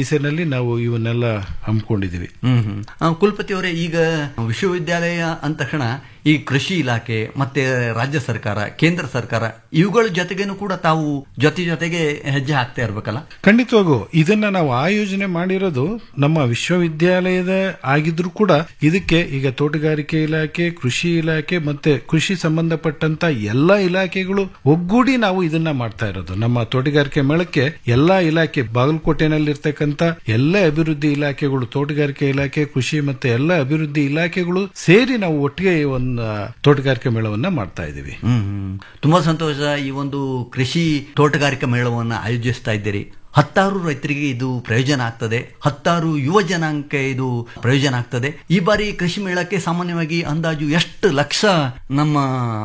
ದಿಸೆನಲ್ಲಿ ನಾವು ಇವನ್ನೆಲ್ಲ ಹಮ್ಮಿಕೊಂಡಿದ್ದೀವಿ ಹ್ಮ್ ಹ್ಮ್. ಆ, ಕುಲಪತಿ ಅವರೇ ಈಗ ವಿಶ್ವವಿದ್ಯಾಲಯ ಅಂದ ತಕ್ಷಣ ಈ ಕೃಷಿ ಇಲಾಖೆ ಮತ್ತೆ ರಾಜ್ಯ ಸರ್ಕಾರ ಕೇಂದ್ರ ಸರ್ಕಾರ ಇವುಗಳ ಜೊತೆಗೇನು ಕೂಡ ತಾವು ಜೊತೆ ಜೊತೆಗೆ ಹೆಜ್ಜೆ ಹಾಕ್ತಾ ಇರ್ಬೇಕಲ್ಲ ಖಂಡಿತವಾಗೂ ಇದನ್ನ ನಾವು ಆಯೋಜನೆ ಮಾಡಿರೋದು ನಮ್ಮ ವಿಶ್ವವಿದ್ಯಾಲಯದ ಆಗಿದ್ರು ಕೂಡ ಇದಕ್ಕೆ ಈಗ ತೋಟಗಾರಿಕೆ ಇಲಾಖೆ ಕೃಷಿ ಇಲಾಖೆ ಮತ್ತೆ ಕೃಷಿ ಸಂಬಂಧಪಟ್ಟಂತ ಎಲ್ಲಾ ಇಲಾಖೆಗಳು ಒಗ್ಗೂಡಿ ನಾವು ಇದನ್ನ ಮಾಡ್ತಾ ಇರೋದು ನಮ್ಮ ತೋಟಗಾರಿಕೆ ಮೇಳಕ್ಕೆ ಎಲ್ಲಾ ಇಲಾಖೆ ಬಾಗಲಕೋಟೆನಲ್ಲಿರ್ತಕ್ಕಂಥ ಎಲ್ಲ ಅಭಿವೃದ್ಧಿ ಇಲಾಖೆಗಳು ತೋಟಗಾರಿಕೆ ಇಲಾಖೆ ಕೃಷಿ ಮತ್ತೆ ಎಲ್ಲ ಅಭಿವೃದ್ಧಿ ಇಲಾಖೆಗಳು ಸೇರಿ ನಾವು ಒಟ್ಟಿಗೆ ಈ ಒಂದು ತೋಟಗಾರಿಕೆ ಮೇಳವನ್ನ ಮಾಡ್ತಾ ಇದ್ದೀವಿ ಹ್ಮ್ ಹ್ಮ್. ತುಂಬಾ ಸಂತೋಷ ಈ ಒಂದು ಕೃಷಿ ತೋಟಗಾರಿಕಾ ಮೇಳವನ್ನು ಆಯೋಜಿಸ್ತಾ ಇದ್ದೀರಿ ಹತ್ತಾರು ರೈತರಿಗೆ ಇದು ಪ್ರಯೋಜನ ಆಗ್ತದೆ ಹತ್ತಾರು ಯುವ ಜನಾಂಗಕ್ಕೆ ಇದು ಪ್ರಯೋಜನ ಆಗ್ತದೆ ಈ ಬಾರಿ ಕೃಷಿ ಮೇಳಕ್ಕೆ ಸಾಮಾನ್ಯವಾಗಿ ಅಂದಾಜು ಎಷ್ಟು ಲಕ್ಷ ನಮ್ಮ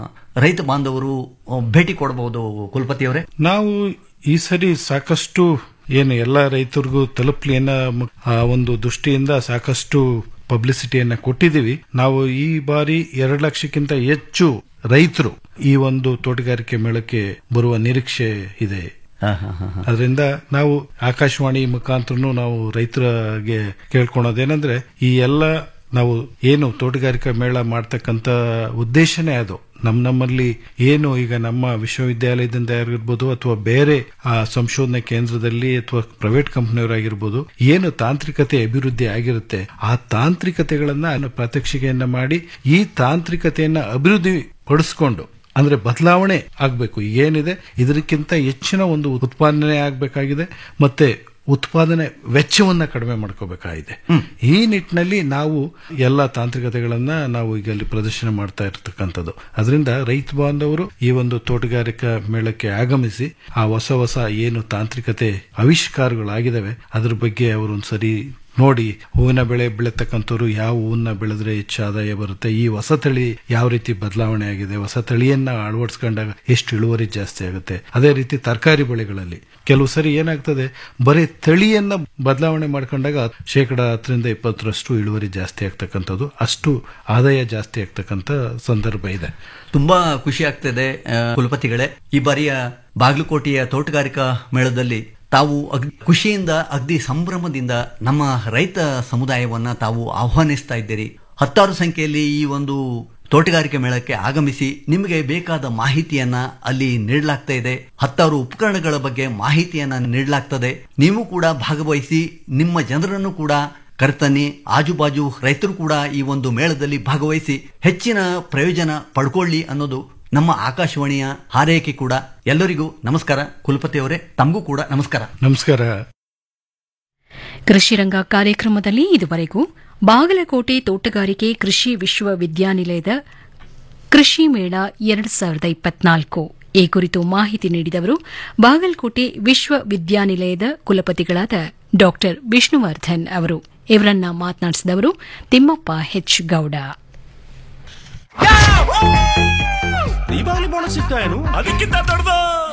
ರೈತ ಬಾಂಧವರು ಅಹ್, ಭೇಟಿ ಕೊಡಬಹುದು ಕುಲಪತಿ ಅವರೇ ನಾವು ಈ ಸರಿ ಸಾಕಷ್ಟು ಏನು ಎಲ್ಲ ರೈತರಿಗೂ ತಲುಪಲಿ ಅನ್ನೋ ಮ- ಆ ಒಂದು ದೃಷ್ಟಿಯಿಂದ ಸಾಕಷ್ಟು ಪಬ್ಲಿಸಿಟಿಯನ್ನ ಕೊಟ್ಟಿದ್ದೀವಿ ನಾವು ಈ ಬಾರಿ ಎರಡು ಲಕ್ಷಕ್ಕಿಂತ ಹೆಚ್ಚು ರೈತರು ಈ ಒಂದು ತೋಟಗಾರಿಕೆ ಮೇಳಕ್ಕೆ ಬರುವ ನಿರೀಕ್ಷೆ ಇದೆ ಅದರಿಂದ ನಾವು ಆಕಾಶವಾಣಿ ಮುಖಾಂತರನು ನಾವು ರೈತರಿಗೆ ಕೇಳ್ಕೊಳೋದೇನಂದ್ರೆ ಈ ಎಲ್ಲ ನಾವು ಏನು ತೋಟಗಾರಿಕಾ ಮೇಳ ಮಾಡ್ತಕ್ಕಂತ ಉದ್ದೇಶನೇ ಅದು ನಮ್ ನಮ್ಮಲ್ಲಿ ಏನು ಈಗ ನಮ್ಮ ವಿಶ್ವವಿದ್ಯಾಲಯದಿಂದ ಆಗಿರ್ಬೋದು ಅಥವಾ ಬೇರೆ ಆ ಸಂಶೋಧನಾ ಕೇಂದ್ರದಲ್ಲಿ ಅಥವಾ ಪ್ರೈವೇಟ್ ಕಂಪನಿಯವರಾಗಿರ್ಬೋದು ಏನು ತಾಂತ್ರಿಕತೆ ಅಭಿವೃದ್ಧಿ ಆಗಿರುತ್ತೆ ಆ ತಾಂತ್ರಿಕತೆಗಳನ್ನ ಪ್ರಾತ್ಯಕ್ಷಿಕೆಯನ್ನ ಮಾಡಿ ಈ ತಾಂತ್ರಿಕತೆಯನ್ನ ಅಭಿವೃದ್ಧಿ ಪಡಿಸ್ಕೊಂಡು ಅಂದ್ರೆ ಬದಲಾವಣೆ ಆಗ್ಬೇಕು ಏನಿದೆ ಇದಕ್ಕಿಂತ ಹೆಚ್ಚಿನ ಒಂದು ಉತ್ಪಾದನೆ ಆಗ್ಬೇಕಾಗಿದೆ ಮತ್ತೆ ಉತ್ಪಾದನೆ ವೆಚ್ಚವನ್ನ ಕಡಿಮೆ ಮಾಡ್ಕೋಬೇಕಾಗಿದೆ ಈ ನಿಟ್ಟಿನಲ್ಲಿ ನಾವು ಎಲ್ಲ ತಾಂತ್ರಿಕತೆಗಳನ್ನ ನಾವು ಈಗ ಅಲ್ಲಿ ಪ್ರದರ್ಶನ ಮಾಡ್ತಾ ಇರತಕ್ಕಂಥದ್ದು ಅದರಿಂದ ರೈತ ಬಾಂಧವರು ಈ ಒಂದು ತೋಟಗಾರಿಕಾ ಮೇಳಕ್ಕೆ ಆಗಮಿಸಿ ಆ ಹೊಸ ಹೊಸ ಏನು ತಾಂತ್ರಿಕತೆ ಆವಿಷ್ಕಾರಗಳಾಗಿದ್ದಾವೆ ಅದ್ರ ಬಗ್ಗೆ ಅವರು ಒಂದ್ಸರಿ ನೋಡಿ ಹೂವಿನ ಬೆಳೆ ಬೆಳೆತಕ್ಕಂಥವ್ರು ಯಾವ ಹೂವನ್ನ ಬೆಳೆದ್ರೆ ಹೆಚ್ಚು ಆದಾಯ ಬರುತ್ತೆ ಈ ಹೊಸ ತಳಿ ಯಾವ ರೀತಿ ಬದಲಾವಣೆ ಆಗಿದೆ ಹೊಸ ತಳಿಯನ್ನ ಅಳವಡಿಸ್ಕೊಂಡಾಗ ಎಷ್ಟು ಇಳುವರಿ ಜಾಸ್ತಿ ಆಗುತ್ತೆ ಅದೇ ರೀತಿ ತರಕಾರಿ ಬೆಳೆಗಳಲ್ಲಿ ಕೆಲವು ಸರಿ ಏನಾಗ್ತದೆ ಬರೀ ತಳಿಯನ್ನ ಬದಲಾವಣೆ ಮಾಡ್ಕೊಂಡಾಗ ಶೇಕಡ ಹತ್ತರಿಂದ ಇಪ್ಪತ್ತರಷ್ಟು ಇಳುವರಿ ಜಾಸ್ತಿ ಆಗ್ತಕ್ಕಂಥದ್ದು ಅಷ್ಟು ಆದಾಯ ಜಾಸ್ತಿ ಆಗ್ತಕ್ಕಂಥ ಸಂದರ್ಭ ಇದೆ ತುಂಬಾ ಖುಷಿ ಆಗ್ತದೆ ಆ, ಕುಲಪತಿಗಳೇ ಈ ಬಾರಿಯ ಬಾಗಲಕೋಟೆಯ ತೋಟಗಾರಿಕಾ ಮೇಳದಲ್ಲಿ ತಾವು ಅಗ್- ಖುಷಿಯಿಂದ ಅಗ್ದಿ ಸಂಭ್ರಮದಿಂದ ನಮ್ಮ ರೈತ ಸಮುದಾಯವನ್ನ ತಾವು ಆಹ್ವಾನಿಸ್ತಾ ಇದ್ದೀರಿ ಹತ್ತಾರು ಸಂಖ್ಯೆಯಲ್ಲಿ ಈ ಒಂದು ತೋಟಗಾರಿಕೆ ಮೇಳಕ್ಕೆ ಆಗಮಿಸಿ ನಿಮಗೆ ಬೇಕಾದ ಮಾಹಿತಿಯನ್ನ ಅಲ್ಲಿ ನೀಡಲಾಗ್ತಾ ಇದೆ ಹತ್ತಾರು ಉಪಕರಣಗಳ ಬಗ್ಗೆ ಮಾಹಿತಿಯನ್ನ ನೀಡಲಾಗ್ತದೆ ನೀವು ಕೂಡ ಭಾಗವಹಿಸಿ ನಿಮ್ಮ ಜನರನ್ನು ಕೂಡ ಕರ್ತನಿ ಆಜುಬಾಜು ರೈತರು ಕೂಡ ಈ ಒಂದು ಮೇಳದಲ್ಲಿ ಭಾಗವಹಿಸಿ ಹೆಚ್ಚಿನ ಪ್ರಯೋಜನ ಪಡ್ಕೊಳ್ಳಿ ಅನ್ನೋದು ನಮ್ಮ ಆಕಾಶವಾಣಿಯ ಹಾರೈಕೆ ಕೂಡ ಎಲ್ಲರಿಗೂ ನಮಸ್ಕಾರ ಕುಲಪತಿ ಅವರೇ ತಮಗೂ ಕೂಡ ನಮಸ್ಕಾರ ನಮಸ್ಕಾರ ಕೃಷಿರಂಗ ಕಾರ್ಯಕ್ರಮದಲ್ಲಿ ಇದುವರೆಗೂ ಬಾಗಲಕೋಟೆ ತೋಟಗಾರಿಕೆ ಕೃಷಿ ವಿಶ್ವವಿದ್ಯಾನಿಲಯದ ಕೃಷಿ ಮೇಳ ಎರಡು ಸಾವಿರದ ಇಪ್ಪತ್ನಾಲ್ಕು ಈ ಕುರಿತು ಮಾಹಿತಿ ನೀಡಿದವರು ಬಾಗಲಕೋಟೆ ವಿಶ್ವವಿದ್ಯಾನಿಲಯದ ಕುಲಪತಿಗಳಾದ ಡಾ ವಿಷ್ಣುವರ್ಧನ್ ಅವರು ಇವರನ್ನ ಮಾತನಾಡಿಸಿದವರು ತಿಮ್ಮಪ್ಪ ಹೆಚ್ ಗೌಡ ದೀಪಾವಳಿ ಬೋನಸ್ ಸಿಗ್ತಾ ಏನು ಅದಕ್ಕಿಂತ ದೊಡ್ಡದು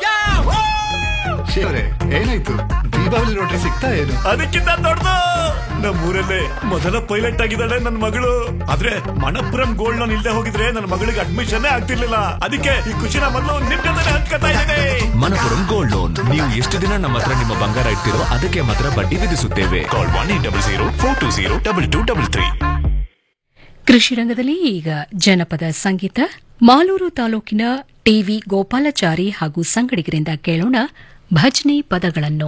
ಶಿವರೇ ಏನಾಯ್ತು ದೀಪಾವಳಿ ನೋಟ್ರಿ ಸಿಗ್ತಾ ಏನು ಅದಕ್ಕಿಂತ ದೊಡ್ಡದು ನಮ್ಮೂರಲ್ಲೇ ಮೊದಲ ಪೈಲಟ್ ಆಗಿದ್ದಾಳೆ ನನ್ನ ಮಗಳು ಆದ್ರೆ ಮಣಪುರಂ ಗೋಲ್ಡ್ ಲೋನ್ ಇಲ್ದೆ ಹೋಗಿದ್ರೆ ನನ್ನ ಮಗಳಿಗೆ ಅಡ್ಮಿಷನ್ ಆಗ್ತಿರ್ಲಿಲ್ಲ ಅದಕ್ಕೆ ಈ ಖುಷಿನ ಮೊದಲು ನಿಮ್ ಜೊತೆ ಹಂಚ್ಕೊತಾ ಇದ್ದೇನೆ ಮನಪುರಂ ಗೋಲ್ಡ್ ಲೋನ್ ನೀವು ಎಷ್ಟು ದಿನ ನಮ್ಮ ಹತ್ರ ನಿಮ್ಮ ಬಂಗಾರ ಇಡ್ತಿರೋ ಅದಕ್ಕೆ ಮಾತ್ರ ಬಡ್ಡಿ ವಿಧಿಸುತ್ತೇವೆ call one eight double zero four two zero double two double three ಕೃಷಿ ರಂಗದಲ್ಲಿ ಈಗ ಜನಪದ ಸಂಗೀತ ಮಾಲೂರು ತಾಲೂಕಿನ ಟಿವಿ ಗೋಪಾಲಚಾರಿ ಹಾಗೂ ಸಂಗಡಿಗರಿಂದ ಕೇಳೋಣ ಭಜನೆ ಪದಗಳನ್ನು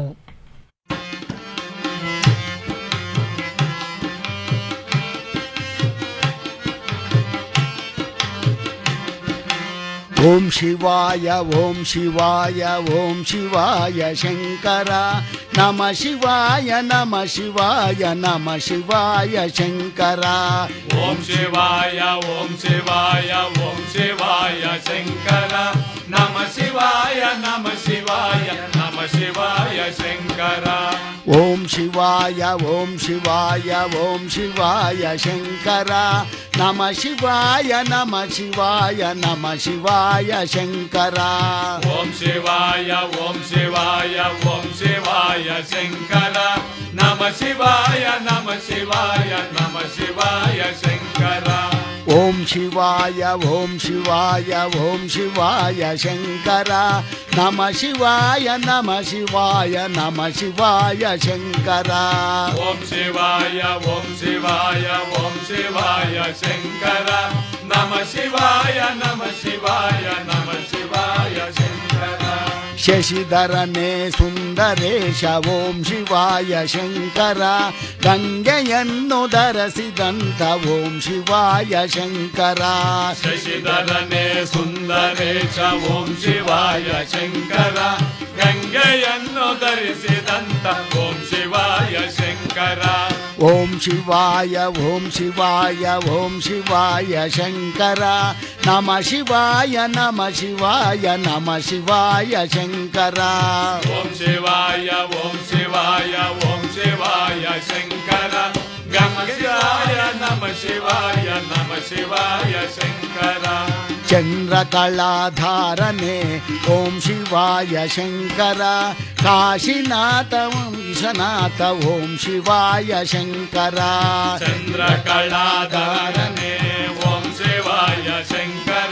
ಓಂ ಶಿವಾಯ ಓಂ ಶಿವಾಯ ಓಂ ಶಿವಾಯ ಶಂಕರ ನಮ ಶಿವಾಯ ನಮ ಶಿವಾಯ ನಮ ಶಿವಾಯ ಶಂಕರ ಓಂ ಶಿವಾಯ ಓಂ ಶಿವಾಯ ಓಂ ಶಿವಾಯ ಶಂಕರ ನಮ ಶಿವಾಯ ನಮ ಶಿವಾಯ ನಮ ಶಿವಾಯ ಶಂಕರ ಓಂ ಶಿವಾಯ ಓಂ ಶಿವಾಯ ಓಂ ಶಿವಾಯ ಶಂಕರ ನಮ ಶಿವಾಯ ನಮ ಶಿವಾಯ ನಮ ಶಿವಾಯ ಶಂಕರ ಓಂ ಶಿವಾಯ ಓಂ ಶಿವಾಯ ಓಂ ಶಿವಾಯ ಶಂಕರ ನಮ ಶಿವಾಯ ನಮ ಶಿವಾಯ ನಮ ಶಿವಾಯ ಶಂಕರ ಓಂ ಶಿವಾಯ ಓಂ ಶಿವಾಯ ಓಂ ಶಿವಾಯ ಶಂಕರ ನಮ ಶಿವಾಯ ನಮ ಶಿವಾಯ ನಮ ಶಿವಾಯ ಶಂಕರ ಓಂ ಶಿವಾಯ ಓಂ ಶಿವಾಯ ಓಂ ಶಿವಾಯ ಶಂಕರ ನಮ ಶಿವಾಯ ನಮ ಶಿವಾಯ ನಮ ಶಿವಾಯ ಶಂಕರ ಶಶಿಧರನೇ ಸುಂದರೇಶ ಓಂ ಶಿವಾಯ ಶಂಕರ ಗಂಗೆಯನ್ನು ಧರಿಸಿದಂತ ಓಂ ಶಿವಾಯ ಶಂಕರ ಶಶಿಧರನೇ ಸುಂದರೇಶ ಓಂ ಶಿವಾಯ ಶಂಕರ ಗಂಗೆಯನ್ನು ಧರಿಸಿದಂತ ಓಂ ಶಿವಾಯ ಶಂಕರ ಓಂ ಶಿವಾಯ ಓಂ ಶಿವಾಯ ಓಂ ಶಿವಾಯ ಶಂಕರ ನಮ ಶಿವಾಯ ನಮ ಶಿವಾಯ ನಮ ಶಿವಾಯ ಶಂಕರ ಓಂ ಶಿವಾಯ ಓಂ ಶಿವಾಯ ಓಂ ಶಿವಾಯ ಶಂಕರ ಗಂಗಾಯ ನಮ ಶಿವಾಯ ನಮ ಶಿವಾಯ ಶಂಕರ ಚಂದ್ರಕಲಾಧಾರನೆ ಓಂ ಶಿವಾಯ ಶಂಕರ ಕಾಶಿನಾಥ ವಿಶ್ವನಾಥ ಓಂ ಶಿವಾಯ ಶಂಕರ ಚಂದ್ರಕಲಾಧಾರನೆ ಓಂ ಶಿವಾಯ ಶಂಕರ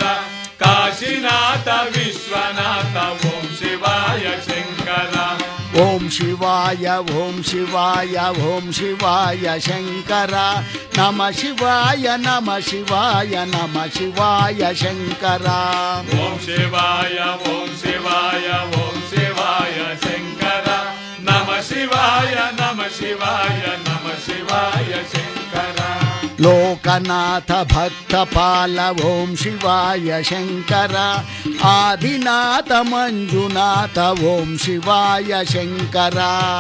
ಕಾಶಿನಾಥ ವಿಶ್ವನಾಥ ಓಂ ಶಿವಾಯ ಶಂಕರ ಓಂ ಶಿವಾಯ ಓಂ ಶಿವಾಯ ಓಂ ಶಿವಾಯ ಶಂಕರ ನಮ ಶಿವಾಯ ನಮ ಶಿವಾಯ ನಮ ಶಿವಾಯ ಶಂಕರ ಓಂ ಶಿವಾಯ ಓಂ ಶಿವಾಯ ಓಂ ಶಿವಾಯ ಶಂಕರ ನಮ ಶಿವಾಯ ನಮ ಶಿವಾಯ ನಮ ಶಿವಾಯ ಶಂಕರ ಲೋಕನಾಥ ಭಕ್ತಪಾಲ ಓಂ ಶಿವಾಯ ಶಂಕರ ಆದಿನಾಥ ಮಂಜುನಾಥ ಓಂ ಶಿವಾಯ ಶಂಕರ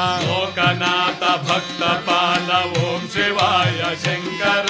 ಲೋಕನಾಥ ಭಕ್ತಪಾಲ ಓಂ ಶಿವಾಯ ಶಂಕರ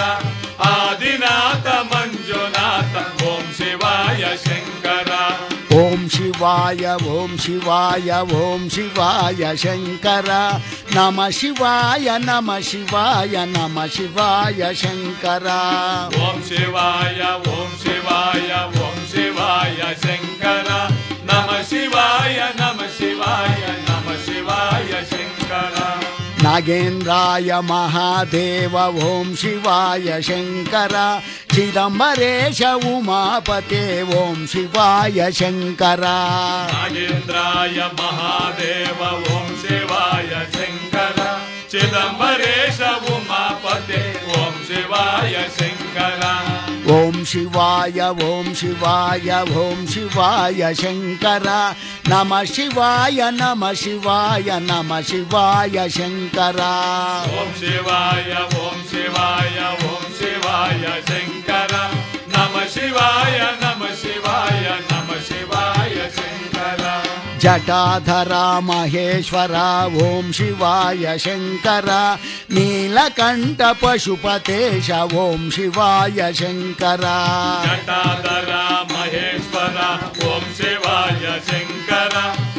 ಆದಿನಾಥ ಮಂಜುನಾಥ ಓಂ ಶಿವಾಯ ಶಂಕರ ಓಂ ಶಿವಾಯ ಓಂ ಶಿವಾಯ ಓಂ ಶಿವಾಯ ಶಂಕರ ನಮ ಶಿವಾಯ ನಮ ಶಿವಾಯ ನಮ ಶಿವಾಯ ಶಂಕರ ಓಂ ಶಿವಾಯ ಓಂ ಶಿವಾಯ ಓಂ ಶಿವಾಯ ಶಂಕರ ನಮ ಶಿವಾಯ ನಮ ಶಿವಾಯ ನಮ ಶಿವಾಯ ಶಂಕರ ನಾಗೇಂದ್ರಾಯ ಮಹಾದೇವ ಓಂ ಶಿವಾಯ ಶಂಕರ ಚಿದಂಬರೇಶ ಉಮಾಪತೆ ಓಂ ಶಿವಾಯ ಶಂಕರ ನಾಗೇಂದ್ರಾಯ ಮಹಾದೇವ ಓಂ ಶಿವಾಯ ಶಂಕರ ಚಿದಂಬರೇಶ ಉಮಾಪತೆ ಓಂ ಶಿವಾಯ ಶಂಕರ ಓಂ ಶಿವಾಯ ಓಂ ಶಿವಾಯ ಓಂ ಶಿವಾಯ ಶಂಕರ ನಮ ಶಿವಾಯ ನಮ ಶಿವಾಯ ನಮ ಶಿವಾಯ ಶಂಕರ ಓಂ ಶಿವಾಯ ಓಂ ಶಿವಾಯ ಓಂ ಶಿವಾಯ ಶಂಕರ ನಮ ಶಿವಾಯ ನಮ ಶಿವಾಯ ನಮ ಶಿವಾಯ ಶಂಕರ ಜಟಾಧರ ಮಹೇಶ್ವರ ಓಂ ಶಿವಾಯ ಶಂಕರ ನೀಲಕಂಠ ಪಶುಪತೇಶ ಓಂ ಶಿವಾಯ ಶಂಕರ ಜಟಾಧರ ಮಹೇಶ್ವರ ಓಂ ಶಿವಾಯ ಶಂಕರ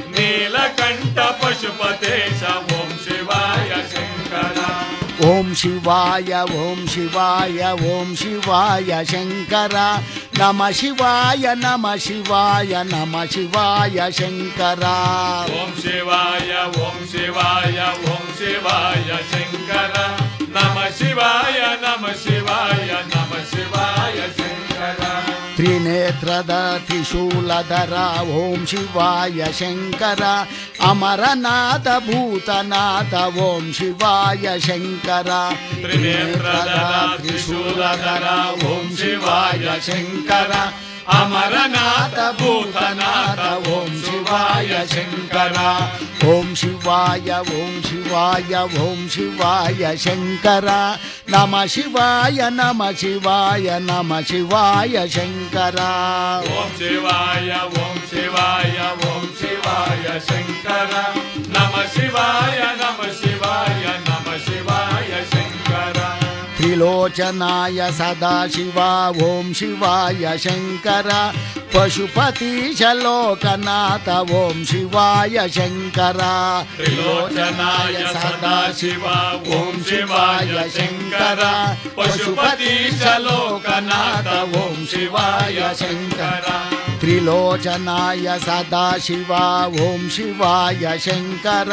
ನೀಲಕಂಠ ಪಶುಪತೇಶ ಓಂ ಶಿವಾಯ ಶಂಕರ ಓಂ ಶಿವಾಯ ಓಂ ಶಿವಾಯ ಓಂ ಶಿವಾಯ ಶಂಕರ ನಮ ಶಿವಾಯ ನಮ ಶಿವಾಯ ನಮ ಶಿವಾಯ ಶಂಕರ ಓಂ ಶಿವಾಯ ಓಂ ಶಿವಾಯ ಓಂ ಶಿವಾಯ ಶಂಕರ ನಮ ಶಿವಾಯ ನಮ ಶಿವಾಯ ನಮ ಶಿವಾಯ ಶಂಕರ ತ್ರಿನೇತ್ರದ ತ್ರಿಶೂಲಧರ ಓಂ ಶಿವಾಯ ಶಂಕರ ಅಮರನಾಥ ಭೂತನಾಥ ಓಂ ಶಿವಾಯ ಶಂಕರ ತ್ರಿನೇತ್ರದ ತ್ರಿಶೂಲಧರ ಓಂ ಶಿವಾಯ ಶಂಕರ ಅಮರನಾಥ ಭೂತನಾಥ ಓಂ ಶಿವಾಯ ಶಂಕರ ಓಂ ಶಿವಾಯ ಓಂ ಶಿವಾಯ ಓಂ ಶಿವಾಯ ಶಂಕರ ನಮ ಶಿವಾಯ ನಮ ಶಿವಾಯ ನಮ ಶಿವಾಯ ಶಂಕರ ಓಂ ಶಿವಾಯ ಓಂ ಶಿವಾಯ ಓಂ ಶಿವಾಯ ಶಂಕರ ನಮ ಶಿವಾಯ ನಮ ಶಿವಾಯ ನಮ ಶಿವಾಯ ಶಂಕರ ತ್ರಿಲೋಚನಾಯ ಸದಾಶಿವ ಓಂ ಶಿವಾಯ ಶಂಕರ ಪಶುಪತೀಶ ಲೋಕನಾಥ ಓಂ ಶಿವಾಯ ಶಂಕರ ತ್ರಿಲೋಚನಾಯ ಸದಾಶಿವ ಓಂ ಶಿವಾಯ ಶಂಕರ ಪಶುಪತೀಶ ಲೋಕನಾಥ ಓಂ ಶಿವಾಯ ಶಂಕರ त्रिलोचनाय सदाशिवा ॐ शिवाय शङ्कर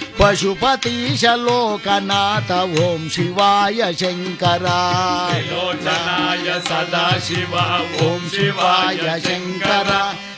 पशुपतीशलोकनाथ ॐ शिवाय शङ्कर त्रिलोचनाय सदाशिव ॐ शिवाय शङ्कर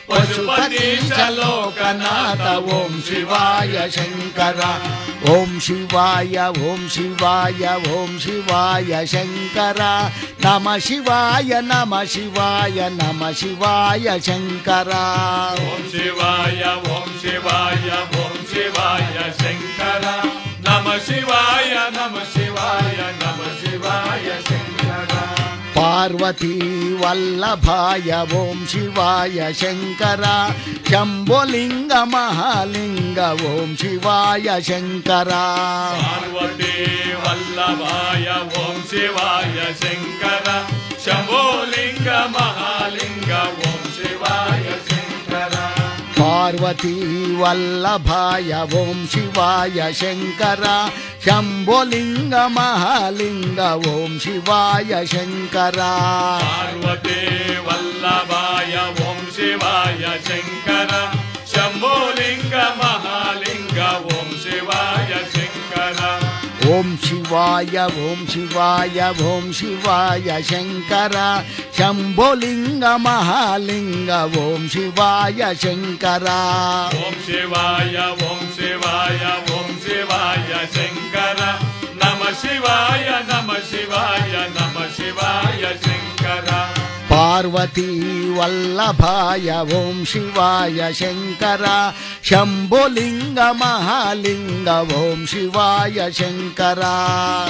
पशुपतीशलोकनाथ ॐ शिवाय शङ्कर ॐ शिवाय ॐ शिवाय ॐ शिवाय शङ्कर नमः शिवाय नमः शिवाय नमः शिवाय शङ्कर ॐ शिवाय ॐ शिवाय ॐ शिवाय शङ्कर नमः शिवाय नमः शिवाय नमः शिवाय शङ्कर पार्वती वल्लभाय ॐ शिवाय शङ्कर शम्भुलिङ्ग महालिङ्ग ॐ शिवाय शङ्कर पार्वती वल्लभाय ॐ शिवाय शङ्कर शम्भोलिङ्ग महालिङ्ग ॐ शिवाय शङ्कर पार्वती वल्लभाय ॐ शिवाय शङ्कर शम्भुलिङ्ग महालिङ्ग ॐ शिवाय शङ्कर पार्वती वल्लभाय ॐ शिवाय शङ्कर शम्भोलिङ्ग महालिङ्ग ॐ शिवाय शङ्कर ॐ शिवाय ॐ शिवाय ॐ शिवाय शङ्कर शम्भुलिङ्ग महालिङ्ग ॐ शिवाय शङ्कर ॐ शिवाय ॐ शिवाय ॐ शिवाय शङ्कर नमः शिवाय नमः शिवाय नमः शिवाय शङ्कर पार्वती वल्लभाय ॐ शिवाय शङ्कर शम्भुलिङ्ग महालिङ्ग ॐ शिवाय शङ्कर